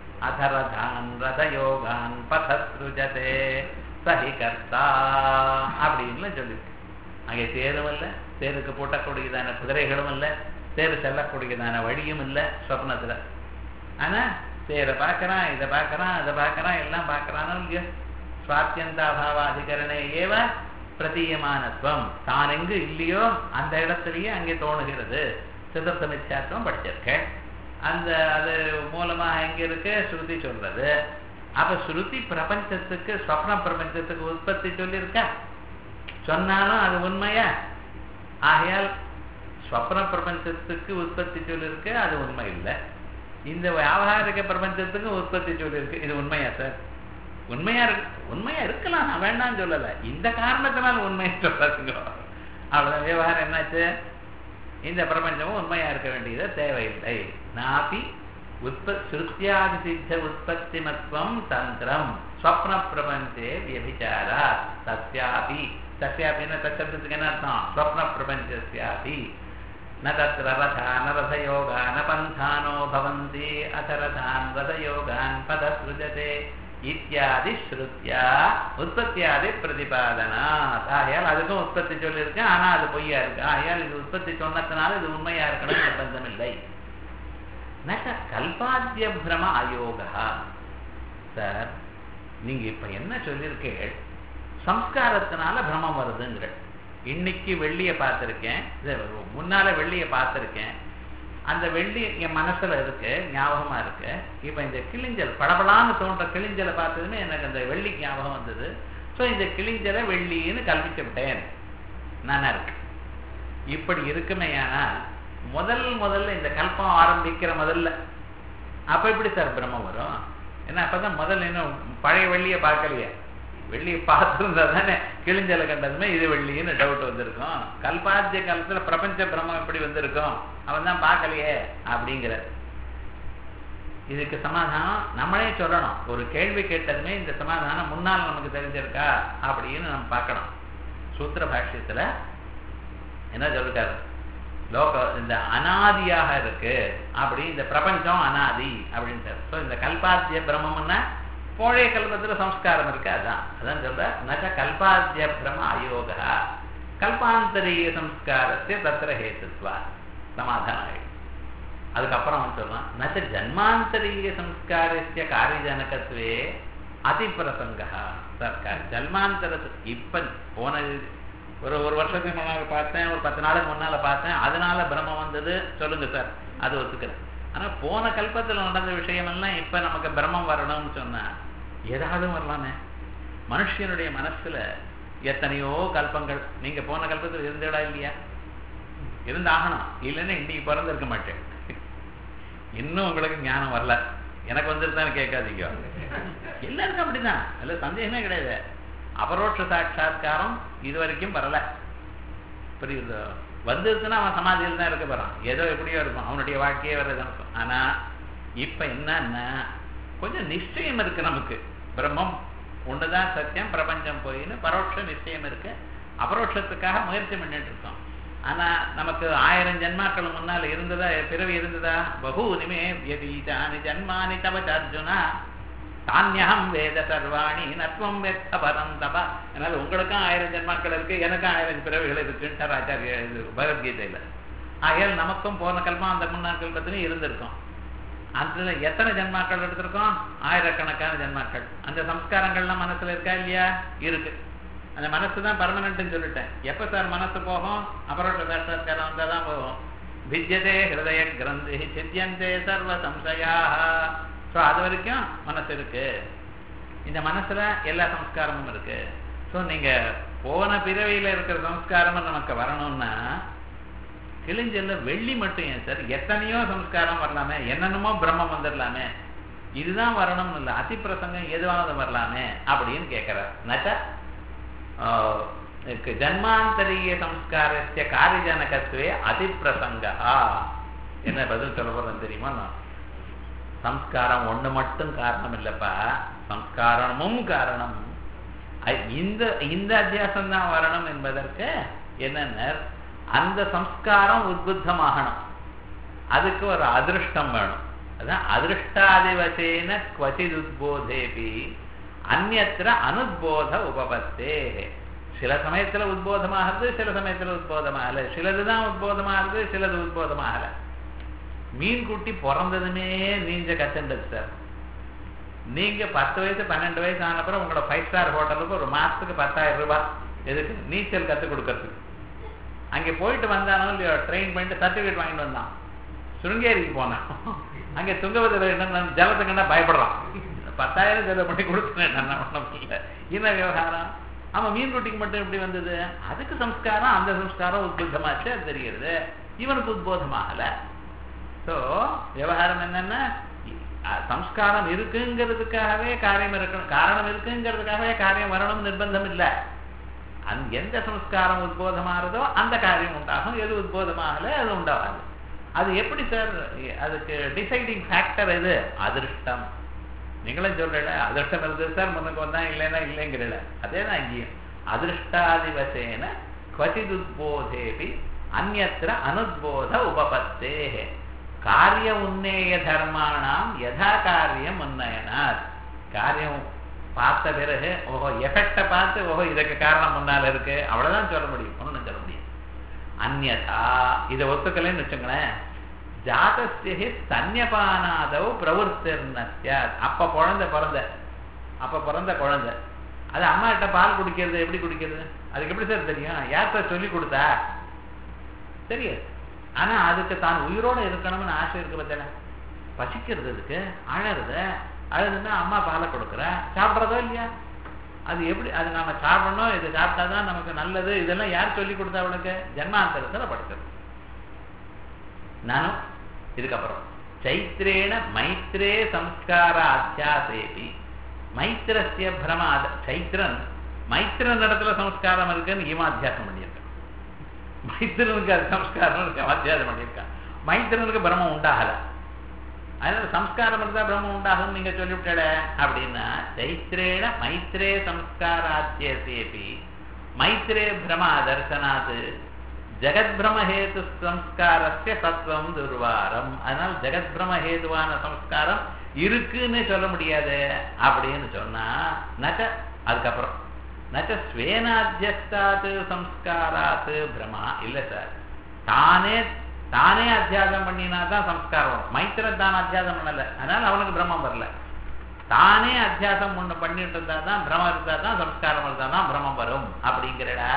அதரதான் ரத யோகான் பதஸ்ருஜதே சஹி கர்த்தா அப்படின்னு சொல்லிருக்கு அங்கே தேரும் இல்லை தேருக்கு பூட்டக்கூடியதான குதிரைகளும் இல்லை தேர் செல்லக்கூடியதான வழியும் இல்லை சொப்னத்துல ஆனா தேரை பார்க்கறான் இதை பார்க்கறான் அதை பார்க்கறான் எல்லாம் பார்க்கறானோ இல்லையோ சுவாத்தியந்தாபாவ அதிகரணே ஏவ பிரதீயமானத்துவம் தான் எங்கு இல்லையோ அந்த இடத்துலயே அங்கே தோணுகிறது சிதர்த்த மித்யாத்துவம் படிச்சிருக்கேன் அந்த அது மூலமா எங்க இருக்கு ஸ்ருதி சொல்றது அப்ப ஸ்ருதி பிரபஞ்சத்துக்கு ஸ்வப்ன பிரபஞ்சத்துக்கு உற்பத்தி சொல்லியிருக்கா சொன்னாலும் அது உண்மையா ஆகையால் ஸ்வப்ன பிரபஞ்சத்துக்கு உற்பத்தி சொல்லியிருக்கு அது உண்மை இல்லை இந்த வியாபாரிக பிரபஞ்சத்துக்கு உற்பத்தி சொல்லியிருக்கு இது உண்மையா சார் உண்மையா இருக்கு உண்மையா இருக்கலாம் நான் வேண்டாம்னு சொல்லல இந்த காரணத்தினால உண்மையை சொல்லாதுங்க அவ்வளவுதான் விவகாரம் என்னாச்சு இந்த பிரபஞ்சமும் உண்மையா இருக்க வேண்டியது தேவையில்லை நாபி உற்ப ஸ்ருத்தியாதி சித்த உற்பத்தி மத்வம் தந்திரம் ஸ்வப்ன பிரபஞ்சே வியபிச்சாரா தஸ்யாபி தஸ்யாபின்னு தச்சத்துக்கு என்ன அர்த்தம் ஸ்வப்ன பிரபஞ்சஸ்யாபி न तत्र रथा न रथयोगा न पन्थानो भवन्ति अथ रथान् रथयोगान् पदसृजते இத்தியாதி ஸ்ருத்யா உற்பத்தியாதி பிரதிபாதனாத் ஆகையால் அதுக்கும் உற்பத்தி சொல்லியிருக்கேன் ஆனா அது பொய்யா இருக்கு ஆகையால் இது உற்பத்தி சொன்னதுனால இது உண்மையா இருக்கணும் நிர்பந்தம் இல்லை நக கல்பாத்திய பிரம அயோகா சார் நீங்க இப்ப என்ன சொல்லியிருக்கீள் சம்ஸ்காரத்தினால பிரமம் வருதுங்கிற இன்னைக்கு வெள்ளியை பார்த்திருக்கேன் இது முன்னால வெள்ளியை பார்த்திருக்கேன் அந்த வெள்ளி என் மனசுல இருக்கு ஞாபகமா இருக்கு இப்ப இந்த கிளிஞ்சல் படபடான்னு தோன்ற கிளிஞ்சலை பார்த்ததுமே எனக்கு அந்த வெள்ளி ஞாபகம் வந்தது ஸோ இந்த கிளிஞ்சலை வெள்ளின்னு கல்பிச்சு விட்டேன் நானா இருக்கு இப்படி இருக்குமே ஆனா முதல் முதல்ல இந்த கல்பம் ஆரம்பிக்கிற முதல்ல அப்ப எப்படி சார் பிரம்மம் வரும் ஏன்னா அப்பதான் முதல்ல இன்னும் பழைய வெள்ளியை பார்க்கலையே வெள்ளியை பார்த்துருந்தா தானே கிழிஞ்சலை கண்டதுமே இது வெள்ளின்னு டவுட் வந்திருக்கும் கல்பாத்திய காலத்துல பிரபஞ்ச பிரம்மம் எப்படி வந்திருக்கும் அவன் தான் பார்க்கலையே அப்படிங்கிற இதுக்கு சமாதானம் நம்மளே சொல்லணும் ஒரு கேள்வி கேட்டதுமே இந்த சமாதானம் முன்னால் நமக்கு தெரிஞ்சிருக்கா அப்படின்னு நம்ம பார்க்கணும் சூத்திர பாஷ்யத்துல என்ன சொல்லிருக்காரு லோக இந்த அனாதியாக இருக்கு அப்படி இந்த பிரபஞ்சம் அனாதி அப்படின்ட்டார் ஸோ இந்த கல்பாத்திய பிரம்மம்னா போழைய கல்பத்துல சம்ஸ்காரம் இருக்கு அதான் அதான் சொல்ற நச்ச கல்பாத்திய பிரம அயோகா கல்பாந்தரிய சம்ஸ்காரத்தை தத்திர ஹேத்துவா சமாதானம் ஆயிடும் அதுக்கப்புறம் அவன் சொல்றான் நச்ச ஜன்மாந்தரிய சம்ஸ்காரஸ்ய காரியஜனகத்துவே அதிப்பிரசங்கா சர்க்கார் ஜன்மாந்தரத்து இப்ப போன ஒரு ஒரு வருஷத்துக்கு முன்னால் பார்த்தேன் ஒரு பத்து நாளுக்கு முன்னால பார்த்தேன் அதனால பிரம்மம் வந்தது சொல்லுங்க சார் அது ஒத்துக்கிறேன் ஆனா போன கல்பத்துல நடந்த விஷயமெல்லாம் இப்ப நமக்கு பிரம்மம் வரணும்னு சொன்னா ஏதாவது வரலாமே மனுஷனுடைய மனசுல எத்தனையோ கல்பங்கள் நீங்க போன கல்பத்தில் இருந்தடா இல்லையா இருந்தாகணும் இல்லைன்னா இன்னைக்கு பிறந்திருக்க மாட்டேன் இன்னும் உங்களுக்கு ஞானம் வரல எனக்கு வந்துருந்தான்னு கேட்காதீங்க எல்லாருக்கும் அப்படிதான் அதுல சந்தேகமே கிடையாது அபரோட்ச சாட்சா்காரம் இது வரைக்கும் வரல புரியுது வந்துருச்சுன்னா அவன் சமாதியில் தான் இருக்க போறான் ஏதோ எப்படியோ இருக்கும் அவனுடைய வாழ்க்கையே வர்றது இருக்கும் ஆனா இப்ப என்னன்னா கொஞ்சம் நிச்சயம் இருக்கு நமக்கு பிரம்மம் ஒண்ணுதான் சத்தியம் பிரபஞ்சம் போயின்னு பரோட்ச நிச்சயம் இருக்கு அபரோட்சத்துக்காக முயற்சி பண்ணிட்டு இருக்கோம் ஆனா நமக்கு ஆயிரம் ஜென்மாக்கள் முன்னால இருந்ததா பிறவி இருந்ததா பகூனிமே வியதீதானி ஜன்மானி தவச்ச அர்ஜுனா தானியம் வேத சர்வாணி நத்வம் வெத்த பரம் தபா அதனால உங்களுக்கும் ஆயிரம் ஜென்மாக்கள் இருக்கு எனக்கும் ஆயிரம் பிறவிகள் இருக்குன்ட்டார் ஆச்சாரிய இது பகவத்கீதையில ஆகையால் நமக்கும் போன கல்பம் அந்த முன்னாள் கல்பத்திலையும் இருந்திருக்கும் அதுல எத்தனை ஜென்மாக்கள் எடுத்திருக்கோம் ஆயிரக்கணக்கான ஜென்மாக்கள் அந்த சம்ஸ்காரங்கள்லாம் மனசுல இருக்கா இல்லையா இருக்கு அந்த மனசு தான் பர்மனன்ட்னு சொல்லிட்டேன் எப்ப சார் மனசு போகும் அபரோட்ட சாட்சாத்காரம் வந்தா தான் போகும் வித்யதே ஹிருதய கிரந்தி சித்தியந்தே சர்வ சம்சயாக ஸோ அது வரைக்கும் மனசு இருக்கு இந்த மனசுல எல்லா சம்ஸ்காரமும் இருக்கு ஸோ நீங்க போன பிறவியில இருக்கிற சம்ஸ்காரமும் நமக்கு வரணும்னா கிழிஞ்சல்ல வெள்ளி மட்டும் ஏன் சார் எத்தனையோ சம்ஸ்காரம் வரலாமே என்னென்னமோ பிரம்மம் வந்துடலாமே இதுதான் வரணும்னு இல்லை அதிப்பிரசங்கம் எதுவானது வரலாமே அப்படின்னு கேட்கிறார் நச்ச ஜன்மாந்தரிய சம்ஸ்காரஸ்ய காரியஜனகத்துவே அதிப்பிரசங்கா என்ன பதில் சொல்ல போறேன் தெரியுமா நான் சம்ஸ்காரம் ஒண்ணு மட்டும் காரணம் இல்லப்பா சம்ஸ்காரமும் காரணம் இந்த இந்த அத்தியாசம் தான் வரணும் என்பதற்கு என்னென்ன அந்த சம்ஸ்காரம் உத்புத்தமாகணும் அதுக்கு ஒரு அதிருஷ்டம் வேணும் அதான் அதிருஷ்டாதிவசேன குவச்சித் உத்போதேபி அந்நத்திர அனுத்போத உபபத்தே சில சமயத்துல உத்போதமாகிறது சில சமயத்துல உத்போதமாகல சிலதுதான் உத்போதமாகிறது சிலது உத்போதமாகல மீன் குட்டி பிறந்ததுமே நீஞ்ச கத்துண்டது சார் நீங்க பத்து வயசு பன்னெண்டு வயசு ஆனப்புறம் உங்களோட ஃபைவ் ஸ்டார் ஹோட்டலுக்கு ஒரு மாசத்துக்கு பத்தாயிரம் ரூபாய் எதுக்கு நீச்சல் கற்றுக் கொடுக்கறதுக்கு அங்கே போயிட்டு வந்தானோ இல்லையோ ட்ரெயின் பண்ணிட்டு சர்டிஃபிகேட் வாங்கிட்டு வந்தான் சுருங்கேரிக்கு போனான் அங்கே துங்கபதில் என்ன ஜலத்துக்குன்னா பயப்படுறான் பத்தாயிரம் செலவு பண்ணி கொடுத்துனேன் நான் ஒன்றும் இல்லை என்ன விவகாரம் ஆமா மீன் ரொட்டிக்கு மட்டும் எப்படி வந்தது அதுக்கு சம்ஸ்காரம் அந்த சம்ஸ்காரம் உத்புத்தமாச்சு அது தெரிகிறது இவனுக்கு உத்போதமாகல ஸோ விவகாரம் என்னன்னா சம்ஸ்காரம் இருக்குங்கிறதுக்காகவே காரியம் இருக்கணும் காரணம் இருக்குங்கிறதுக்காகவே காரியம் வரணும் நிர்பந்தம் இல்லை அந் எந்த சம்ஸ்காரம் உத்போதமாகிறதோ அந்த காரியம் உண்டாகும் எது உத்போதமாகல அது உண்டாகாது அது எப்படி சார் அதுக்கு டிசைடிங் ஃபேக்டர் எது அதிருஷ்டம் நீங்களும் சொல்றீல அதிர்ஷ்டம் இருந்தது சார் முன்னுக்கு வந்தா இல்லைன்னா இல்லைங்கிறல அதே தான் இங்கேயும் அதிருஷ்டாதிவசேன குவச்சித் உத்போதேபி அந்நத்திர அனுத்போத உபபத்தே காரிய உன்னேய தர்மானாம் யதா காரியம் உன்னயனாத் காரியம் பார்த்த பிறகு ஓஹோ எஃபெக்டை பார்த்து ஓஹோ இதுக்கு காரணம் முன்னால இருக்கு அவ்வளவுதான் சொல்ல முடியும் ஒன்றும் சொல்ல முடியும் அந்நதா இதை ஒத்துக்கலைன்னு வச்சுங்களேன் ஜாதஸ்தி ஸ்தன்யபானாதவ் பிரவருத்திர்னஸ்ய அப்ப குழந்தை பிறந்த அப்ப பிறந்த குழந்தை அது அம்மா கிட்ட பால் குடிக்கிறது எப்படி குடிக்கிறது அதுக்கு எப்படி சார் தெரியும் யார்கிட்ட சொல்லி கொடுத்தா தெரியாது ஆனா அதுக்கு தான் உயிரோட இருக்கணும்னு ஆசை இருக்கு பார்த்தல பசிக்கிறது அதுக்கு அழறது அழுதுன்னா அம்மா பாலை கொடுக்குற சாப்பிட்றதோ இல்லையா அது எப்படி அது நம்ம சாப்பிடணும் இது சாப்பிட்டாதான் நமக்கு நல்லது இதெல்லாம் யார் சொல்லி கொடுத்தா அவளுக்கு ஜென்மாந்தரத்தில் படிச்சது நானும் இதுக்கப்புறம் சைத்திரேன மைத்ரே சம்ஸ்கார அத்தியாசேபி மைத்திரஸ்ய பிரமாத சைத்திரன் மைத்திரன் இடத்துல சம்ஸ்காரம் இருக்குன்னு இவன் அத்தியாசம் பண்ணியிருக்கான் மைத்திரனுக்கு அது சம்ஸ்காரம் இருக்கு அத்தியாசம் பண்ணியிருக்கான் மைத்திரனுக்கு பிரம்மம் உண்டாகல அதனால சம்ஸ்காரம் இருந்தா பிரம்மம் உண்டாகும் நீங்க சொல்லிவிட்டட அப்படின்னா சைத்திரேன மைத்ரே சம்ஸ்காராத்தியசேபி மைத்ரே பிரமா தர்சனாத் ஜெகத்பிரமஹேது சம்ஸ்காரஸ்ய சத்வம் துர்வாரம் அதனால் ஜெகத்பிரமஹேதுவான சம்ஸ்காரம் இருக்குன்னு சொல்ல முடியாது அப்படின்னு சொன்னா நச்ச அதுக்கப்புறம் நச்ச ஸ்வேனாத்தியஸ்தாத்து சம்ஸ்காராத்து பிரமா இல்லை சார் தானே தானே அத்தியாசம் பண்ணினா தான் சம்ஸ்காரம் வரும் மைத்திரன் தான் அத்தியாசம் பண்ணல அதனால அவனுக்கு பிரம்மம் வரல தானே அத்தியாசம் ஒண்ணு பண்ணிட்டு இருந்தா தான் பிரமம் இருந்தா தான் சம்ஸ்காரம் இருந்தா தான் பிரமம் வரும் அப்படிங்கிறடா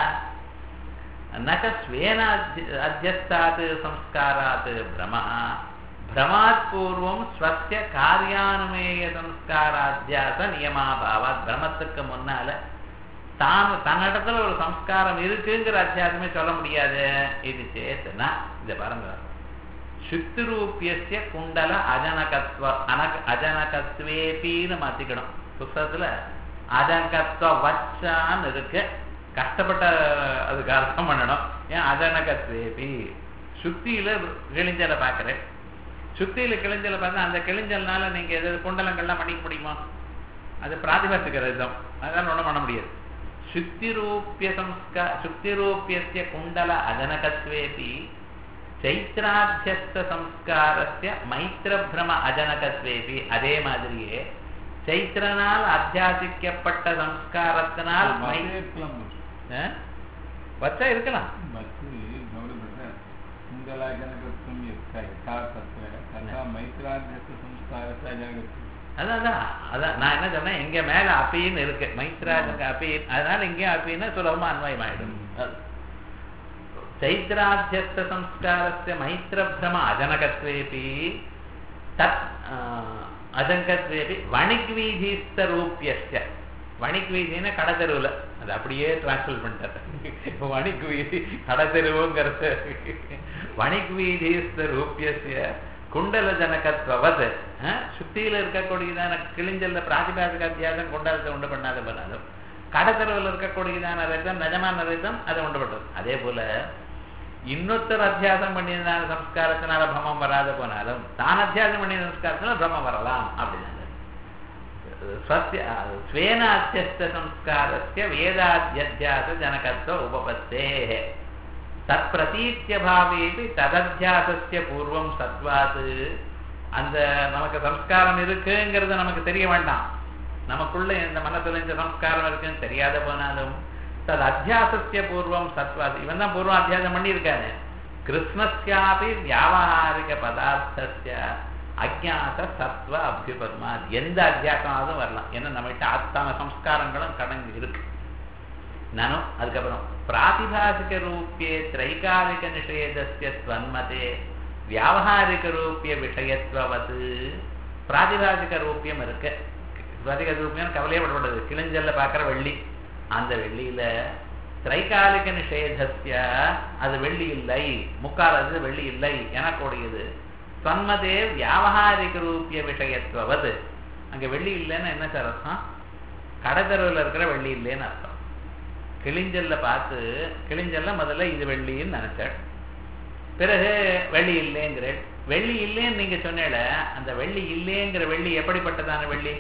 நக ஸ்வேன அத்தியஸ்தாத் சம்ஸ்காராத் பிரம பிரமாத் பூர்வம் ஸ்வசிய காரியானுமேய சம்ஸ்காராத்தியாச நியமாபாவாத் பிரமத்துக்கு முன்னால தான் தன்னிடத்துல ஒரு சம்ஸ்காரம் இருக்குங்கிற அத்தியாசமே சொல்ல முடியாது இது சேத்தனா இதை பாருங்க சுத்திரூபியசிய குண்டல அஜனகத்வ அனக அஜனகத்வேபின்னு மாத்திக்கணும் புத்தகத்துல அஜனகத்வ வச்சான்னு இருக்கு கஷ்டப்பட்ட அதுக்கு அர்த்தம் பண்ணணும் ஏன் அஜனகத்வேபி சுத்தியில கிழிஞ்சலை பார்க்குறேன் சுத்தியில கிழிஞ்சலை பார்த்தா அந்த கிழிஞ்சல்னால நீங்க எது குண்டலங்கள்லாம் பண்ணிக்க முடியுமா அது பிராதிபத்துக்கிற விதம் அதனால ஒன்றும் பண்ண முடியாது சுத்திரூபிய சம்ஸ்கா சுத்திரூபியசிய குண்டல அஜனகத்வேபி சைத்ராத்தியஸ்த சம்ஸ்காரஸ்ய மைத்திரபிரம அஜனகத்வேபி அதே மாதிரியே சைத்திரனால் அத்தியாசிக்கப்பட்ட சம்ஸ்காரத்தினால் மை ஆ? வச்சா இருக்கலாம் बच्चे गौरवः कुण्डलाजनकत्वं यथा यथा तत्र तथा मैत्राध्यस्य संस्कारस्य अजनकत्वम् அதான் அதான் அதான் நான் என்ன சொன்னேன் இங்க மேல அப்பின்னு இருக்கு மைத்ராஜனுக்கு அப்பீன் அதனால இங்கேயும் அப்பின்னா சுலபமா அன்வயம் ஆயிடும் அது. चैत्राध्यस्थ संस्कारस्य मैत्रभ्रम अजनकत्वेपि तत् அஜங்கத்வேபி வணிக்வீதிஸ்தரூபியஸ்ய வணிக்வீதின்னு கடத்தெருவில் அது அப்படியே டிரான்ஸ்ஃபர் பண்ணிட்டார் வணிக்வீதி கடத்தெருவுங்கிறது வணிக்வீதிஸ்தரூபியஸ்ய குண்டல ஜனகத்வவது சுத்தியில இருக்கக்கூடியதான கிழிஞ்சல்ல பிராதிபாதிக அத்தியாசம் குண்டலத்தை உண்டு பண்ணாத பண்ணாலும் கடத்தெருவில் இருக்கக்கூடியதான ரத்தம் நிஜமான ரத்தம் அதை உண்டு பண்றது அதே போல இன்னொருத்தர் அத்தியாசம் பண்ணியதான சம்ஸ்காரத்தினால பிரம்மம் வராத போனாலும் தான் அத்தியாசம் பண்ணிய சம்ஸ்காரத்தினால பிரம்மம் வரலாம் அப்படின்னு ஸ்வஸ்ய ஸ்வேன அத்தியஸ்த சம்ஸ்காரஸ்ய வேதாத்தியத்தியாச ஜனகத்துவ உபபத்தே தத் பிரதீத்திய பாவேபி ததத்தியாசஸ்ய பூர்வம் சத்வாது அந்த நமக்கு சம்ஸ்காரம் இருக்குங்கிறது நமக்கு தெரிய வேண்டாம் நமக்குள்ள இந்த மனசுல இந்த சம்ஸ்காரம் இருக்குன்னு தெரியாத போனாலும் தது அத்தியாசஸ்ய பூர்வம் சத்வாது இவன் தான் பூர்வம் அத்தியாசம் பண்ணியிருக்காரு கிருஷ்ணஸ்யாபி வியாபாரிக பதார்த்தஸ்ய அஜாத சத்வ அபியுபத்மா எந்த அத்தியாசமாவது வரலாம் ஏன்னா நம்மகிட்ட அத்தனை சம்ஸ்காரங்களும் கடந்து இருக்கு நானும் அதுக்கப்புறம் பிராதிபாசிக ரூபியே திரைகாலிக நிஷேதஸ்ய ஸ்வன்மதே வியாபகாரிக ரூபிய விஷயத்துவது பிராதிபாசிக ரூபியம் இருக்கு பிராதிக ரூபியம் கவலையே படப்படுது கிழிஞ்சல்ல பார்க்குற வெள்ளி அந்த வெள்ளியில திரைகாலிக நிஷேதஸ்ய அது வெள்ளி இல்லை முக்காலது வெள்ளி இல்லை எனக்கூடியது தொன்மதே வியாபகாரிக ரூபிய விஷயத்துவது அங்க வெள்ளி இல்லைன்னு என்ன சார் அர்த்தம் கடத்தருவில் இருக்கிற வெள்ளி இல்லைன்னு அர்த்தம் கிழிஞ்சல்ல பார்த்து கிழிஞ்சல்ல முதல்ல இது வெள்ளின்னு நினைச்சேன் பிறகு வெள்ளி இல்லைங்கிறேன் வெள்ளி இல்லைன்னு நீங்க சொன்னேல அந்த வெள்ளி இல்லைங்கிற வெள்ளி எப்படிப்பட்டதான வெள்ளி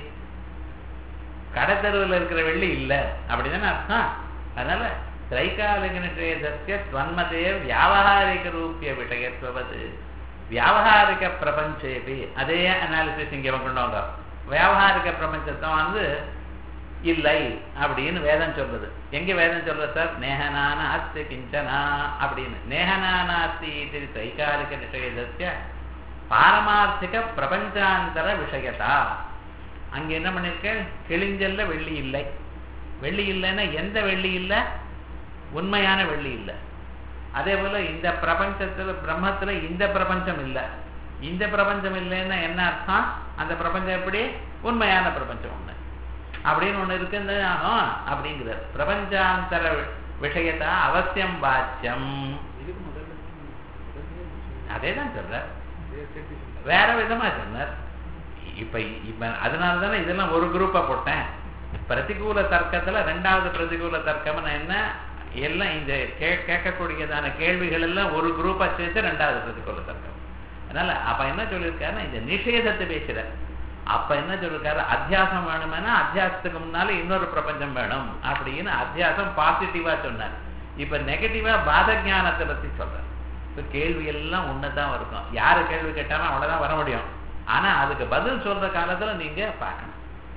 கடத்தருவில் இருக்கிற வெள்ளி இல்லை அப்படிதானே அர்த்தம் அதனால திரைகாலிகனிஷேதஸ்ய ஸ்வன்மதே வியாபகாரிக ரூபிய விஷயத்துவது வியாபகாரிக பிரபஞ்சேபி அதே அனாலிசிஸ் இங்கே கொண்டு வாங்க வியாபகாரிக பிரபஞ்சத்தை வந்து இல்லை அப்படின்னு வேதம் சொல்றது எங்க வேதம் சொல்றது சார் நேகனான ஆஸ்தி கிஞ்சனா அப்படின்னு நேகனான ஆஸ்தி இது தைகாலிக நிஷேதஸ்ய பாரமார்த்திக பிரபஞ்சாந்தர விஷயதா அங்க என்ன பண்ணிருக்க கிழிஞ்சல்ல வெள்ளி இல்லை வெள்ளி இல்லைன்னா எந்த வெள்ளி இல்லை உண்மையான வெள்ளி இல்லை அதே போல இந்த பிரபஞ்சத்துல பிரம்மத்துல இந்த பிரபஞ்சம் இல்லை இந்த பிரபஞ்சம் இல்லைன்னா என்ன அர்த்தம் அந்த பிரபஞ்சம் எப்படி உண்மையான பிரபஞ்சம் ஒண்ணு அப்படின்னு ஒண்ணு இருக்குன்னு ஆகும் அப்படிங்கிறார் பிரபஞ்சாந்தர விஷயத்தா அவசியம் வாச்சியம் இதுக்கு முதல்ல முதல்ல அதே தான் சொல்றார் சேர்த்து வேற விதமா சொன்னார் இப்ப இப்ப அதனால தானே இதெல்லாம் ஒரு குரூப்பா போட்டேன் பிரதிகூல தர்க்கத்துல ரெண்டாவது பிரதிகூல தர்க்கம்னா என்ன எல்லாம் இந்த கே கேட்கக்கூடியதான கேள்விகள் எல்லாம் ஒரு குரூப்பா சேர்த்து ரெண்டாவது பிரதிகூல தர்க்கம் அதனால அப்ப என்ன சொல்லியிருக்காருன்னா இந்த நிஷேதத்தை பேசுற அப்ப என்ன சொல்லிருக்காரு அத்தியாசம் வேணுமெனா அத்தியாசத்துக்கு முன்னால இன்னொரு பிரபஞ்சம் வேணும் அப்படின்னு அத்தியாசம் பாசிட்டிவா சொன்னார் இப்ப நெகட்டிவா பாத ஞானத்தை பத்தி சொல்றேன் இப்ப கேள்வி எல்லாம் ஒண்ணுதான் இருக்கும் யாரு கேள்வி கேட்டாலும் அவ்வளவுதான் வர முடியும் ஆனா அதுக்கு பதில் சொல்ற காலத்துல நீங்க பார்க்கணும்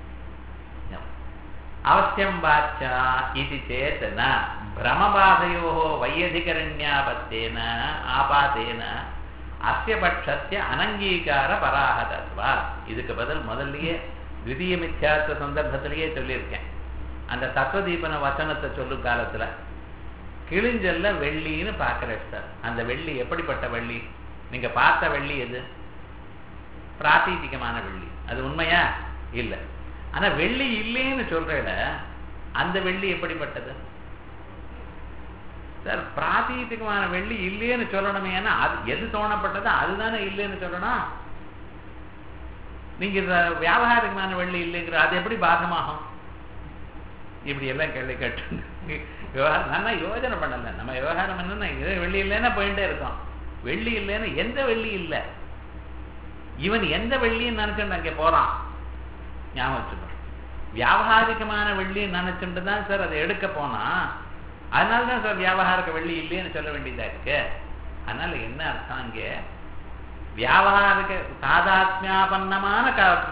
அவசியம் வாச்சா இது சேத் ந பிரமபாதையோ வையதிகரண்யாபத்தேன ஆபாத்தேன அஸ்ய பட்சத்திய அனங்கீகார பராகதத்வா இதுக்கு பதில் முதல்லயே திவிதீய மித்யாத்வ சந்தர்ப்பத்திலேயே சொல்லியிருக்கேன் அந்த தத்துவதீபன வச்சனத்தை சொல்லும் காலத்துல கிழிஞ்சல்ல வெள்ளின்னு பார்க்கிற சார் அந்த வெள்ளி எப்படிப்பட்ட வெள்ளி நீங்க பார்த்த வெள்ளி எது பிராத்தீதிகமான வெள்ளி அது உண்மையா இல்லை ஆனா வெள்ளி இல்லைன்னு சொல்றேல அந்த வெள்ளி எப்படிப்பட்டது சார் பிராத்தீதிகமான வெள்ளி இல்லைன்னு சொல்லணுமே ஏன்னா அது எது தோணப்பட்டதோ அதுதானே இல்லைன்னு சொல்லணும் நீங்க இந்த வியாபாரிகமான வெள்ளி இல்லைங்கிற அது எப்படி பாகமாகும் இப்படி எல்லாம் கேள்வி கேட்டு விவகாரம் நல்லா யோஜனை பண்ணல நம்ம விவகாரம் என்னன்னா இது வெள்ளி இல்லைன்னா போயிட்டே இருக்கோம் வெள்ளி இல்லைன்னு எந்த வெள்ளி இல்லை இவன் எந்த வெள்ளின்னு நினைச்சுட்டு அங்கே போறான் ஞாபகம் வச்சுக்கணும் வியாபாரிகமான வெள்ளின்னு நினைச்சுட்டு தான் சார் அதை எடுக்க போனா அதனால தான் சார் வியாபாரிக வெள்ளி இல்லைன்னு சொல்ல வேண்டியதா இருக்கு அதனால என்ன அர்த்தம் இங்கே வியாபாரிக சாதாத்மியாபன்னமான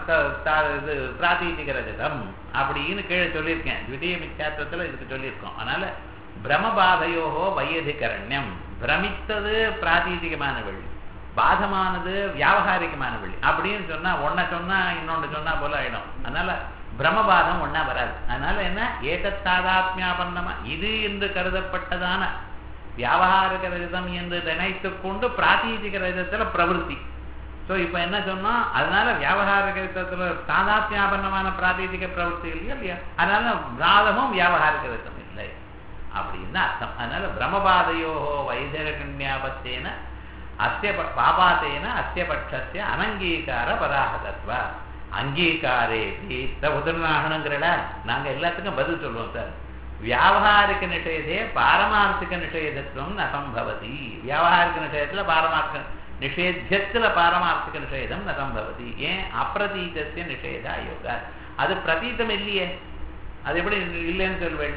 இது பிராத்தீதிக ரஜதம் அப்படின்னு கீழே சொல்லியிருக்கேன் திவிதீய மித்யாத்வத்தில் இதுக்கு சொல்லியிருக்கோம் அதனால பிரமபாதையோகோ வையதிகரண்யம் பிரமித்தது பிராத்தீதிகமான வெள்ளி பாதமானது வியாபகாரிகமான வெள்ளி அப்படின்னு சொன்னா ஒன்ன சொன்னா இன்னொன்னு சொன்னா போல ஆயிடும் அதனால பிரமபாதம் ஒன்னா வராது அதனால என்ன ஏகத்தாதாத்மியாபன்னமா இது என்று கருதப்பட்டதான வியாபகாரிக ரஜதம் என்று நினைத்து கொண்டு பிராத்தீதிக ரஜத்துல பிரவருத்தி ஸோ இப்போ என்ன சொன்னோம் அதனால வியாபகாரிக ரஜத்துல தாதாத்மியாபன்னமான பிராத்தீதிக பிரவருத்தி இல்லையா இல்லையா அதனால பிராதமும் வியாபகாரிக ரஜம் இல்லை அப்படின்னு அர்த்தம் அதனால பிரமபாதையோ வைதரகண்யாபத்தேன அஸ்ய பாபாத்தேன அஸ்ய பட்சஸ்ய அனங்கீகார பராகதத்வ அங்கீகாரே உதரணாகணுங்கிறல நாங்க எல்லாத்துக்கும் பதில் சொல்லுவோம் சார் வியாபாரிக நிஷேதே பாரமார்த்திக நிஷேதத்துவம் நசம்பவதி வியாபாரிக நிஷேதத்துல பாரமார்த்திக நிஷேத்தியத்துல பாரமார்த்திக நிஷேதம் நசம்பவதி ஏன் அப்பிரதீதத்திய நிஷேதா யோகா அது பிரதீதம் இல்லையே அது எப்படி இல்லைன்னு சொல்வேன்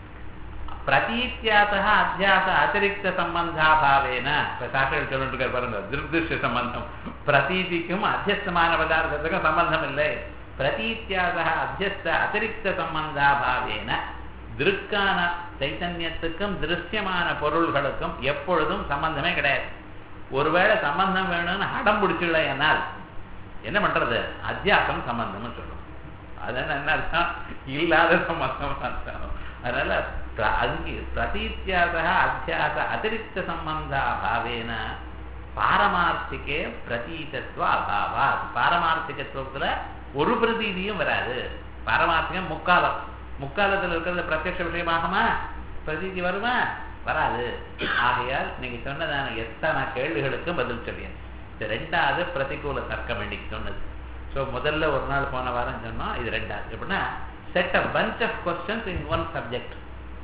பிரதீத்தியாச அத்தியாச அதிரிக்த சம்பந்தாபாவேன இப்ப சாஸ்திரம் சொல்லிட்டு பாருங்க திருஷ்ய சம்பந்தம் பிரதீதிக்கும் அத்தியஸ்தமான பதார்த்தத்துக்கும் சம்பந்தம் இல்லை பிரதீத்தியாச அத்தியஸ்த அதிரிக்த சம்பந்தாபாவேன திருக்கான சைத்தன்யத்துக்கும் திருஷ்யமான பொருள்களுக்கும் எப்பொழுதும் சம்பந்தமே கிடையாது ஒருவேளை சம்பந்தம் வேணும்னு அடம் பிடிச்சிடலையானால் என்ன பண்றது அத்தியாசம் சம்பந்தம்னு சொல்லும் அதனால என்ன அர்த்தம் இல்லாத சம்பந்தம் அர்த்தம் அதனால அங்கி பிரதீத்தியாக அத்தியாச அதிரிக்த சம்பந்தாபாவேன பாரமார்த்திகே பிரதீதத்துவ அபாவா பாரமார்த்திகத்துவத்துல ஒரு பிரதீதியும் வராது பாரமார்த்திகம் முக்காலம் முக்காலத்தில் இருக்கிறது பிரத்யட்ச விஷயமாகுமா பிரதீதி வருமா வராது ஆகையால் நீங்க சொன்னதான எத்தனை கேள்விகளுக்கும் பதில் சொல்லியது இது ரெண்டாவது பிரதிகூல தர்க்கம் இன்னைக்கு சொன்னது ஸோ முதல்ல ஒரு நாள் போன வாரம் சொன்னோம் இது ரெண்டாவது எப்படின்னா set a bunch of questions in one subject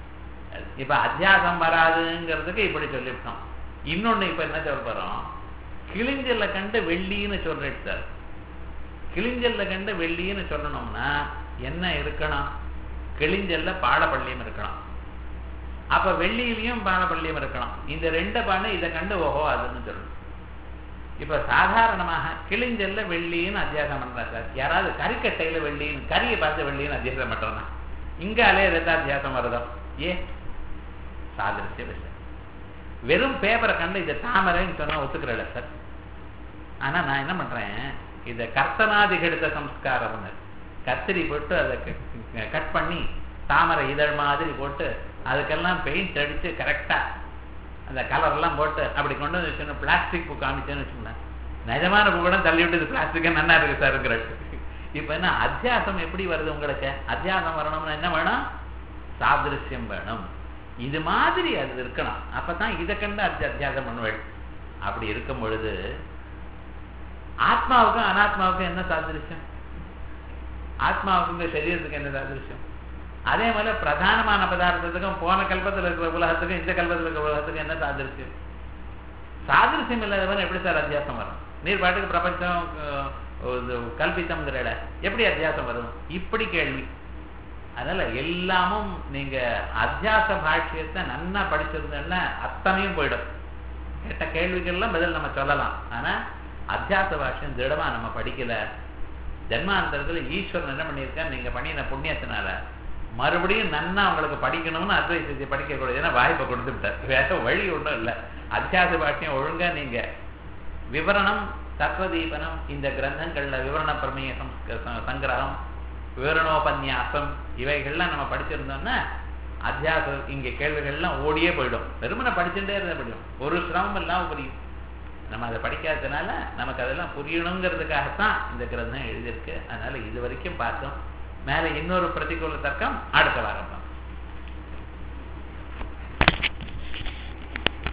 இப்ப அத்தியாசம் வராதுங்கிறதுக்கு இப்படி சொல்லிவிட்டோம் இன்னொன்னு இப்ப என்ன சொல்ல போறோம் கிளிஞ்சல்ல கண்டு வெள்ளின்னு சொல்றேன் சார் கிளிஞ்சல்ல கண்டு வெள்ளின்னு சொல்லணும்னா என்ன இருக்கணும் கிளிஞ்சல்ல பாடப்பள்ளியும் இருக்கணும் அப்ப வெள்ளியிலையும் பாடப்பள்ளியும் இருக்கணும் இந்த ரெண்டை பாடு இதை கண்டு ஓஹோ அதுன்னு சொல்லணும் இப்ப சாதாரணமாக கிளிஞ்சல்ல வெள்ளின்னு அத்தியாசம் பண்றா சார் யாராவது கறிக்கட்டையில வெள்ளின்னு கறியை பார்த்து வெள்ளின்னு அத்தியாசம் பண்றோம்னா இங்காலே எதாவது அத்தியாசம் வருதோ ஏ சாதிருஷ்யம் இல்லை வெறும் பேப்பரை கண்டு இதை தாமரைன்னு சொன்னா ஒத்துக்கிறல சார் ஆனா நான் என்ன பண்றேன் இதை கர்த்தனாதிகெடுத்த சம்ஸ்காரம் கத்திரி போட்டு அதை கட் பண்ணி தாமரை இதழ் மாதிரி போட்டு அதுக்கெல்லாம் பெயிண்ட் அடிச்சு கரெக்டா அந்த கலர்லாம் போட்டு அப்படி கொண்டு வந்து வச்சுன்னு பிளாஸ்டிக் பூ காமிச்சேன்னு வச்சுக்கோங்க நிஜமான பூ கூட தள்ளி விட்டு இது பிளாஸ்டிக்கே நல்லா இருக்கு சாருங்கிற இப்ப என்ன அத்தியாசம் எப்படி வருது உங்களுக்கு அத்தியாசம் வரணும்னா என்ன வேணும் சாதிருஷ்யம் வேணும் இது மாதிரி அது இருக்கணும் அப்பதான் இதை கண்டு அத்தி அத்தியாசம் பண்ணுவேன் அப்படி இருக்கும் பொழுது ஆத்மாவுக்கும் அனாத்மாவுக்கும் என்ன சாதிருஷ்யம் ஆத்மாவுக்கும் இந்த சரீரத்துக்கு என்ன சாதிருஷ்யம் அதே மாதிரி பிரதானமான பதார்த்தத்துக்கும் போன கல்பத்தில் இருக்கிற உலகத்துக்கும் இந்த கல்பத்தில் இருக்கிற உலகத்துக்கும் என்ன சாதிருஷ்யம் சாதிருஷ்யம் இல்லாதவன் எப்படி சார் அத்தியாசம் வரும் நீர் பாட்டுக்கு பிரபஞ்சம் கல்பித்தம்ங்கிற எப்படி அத்தியாசம் வரும் இப்படி கேள்வி அதனால எல்லாமும் நீங்க அத்தியாச பாஷ்யத்தை நன்னா படிச்சிருந்தேன்னா அத்தனையும் போயிடும் கேட்ட கேள்விகள்லாம் பதில் நம்ம சொல்லலாம் ஆனா அத்தியாச பாஷ்யம் திடமா நம்ம படிக்கல ஜென்மாந்தரத்துல ஈஸ்வரன் என்ன பண்ணியிருக்காரு நீங்க பண்ணின புண்ணியத்தினால மறுபடியும் நன்னா உங்களுக்கு படிக்கணும்னு அத்வைசத்தை படிக்க கூடாது ஏன்னா வாய்ப்பை கொடுத்து விட்டார் வேற வழி ஒன்றும் இல்லை அத்தியாச பாஷ்யம் ஒழுங்கா நீங்க விவரணம் தத்வதீபனம் இந்த கிரந்தங்கள்ல விவரண பிரமேய சம்ஸ்க- ச- சங்கிரகம் விவரணோபன்யாசம் இவைகள்லாம் நம்ம படிச்சிருந்தோம்னா அத்தியாசம் இங்க கேள்விகள்லாம் ஓடியே போயிடும் வெறுமனை படிச்சுட்டே இருந்தா படியும் ஒரு சிரமம் இல்லாம புரியும் நம்ம அதை படிக்காததுனால நமக்கு அதெல்லாம் புரியணுங்கிறதுக்காகத்தான் இந்த கிரந்தம் எழுதியிருக்கு அதனால இது வரைக்கும் பார்த்தோம் மேல இன்னொரு பிரதிகூல தர்க்கம் அடுத்த வாரம் பார்ப்போம்.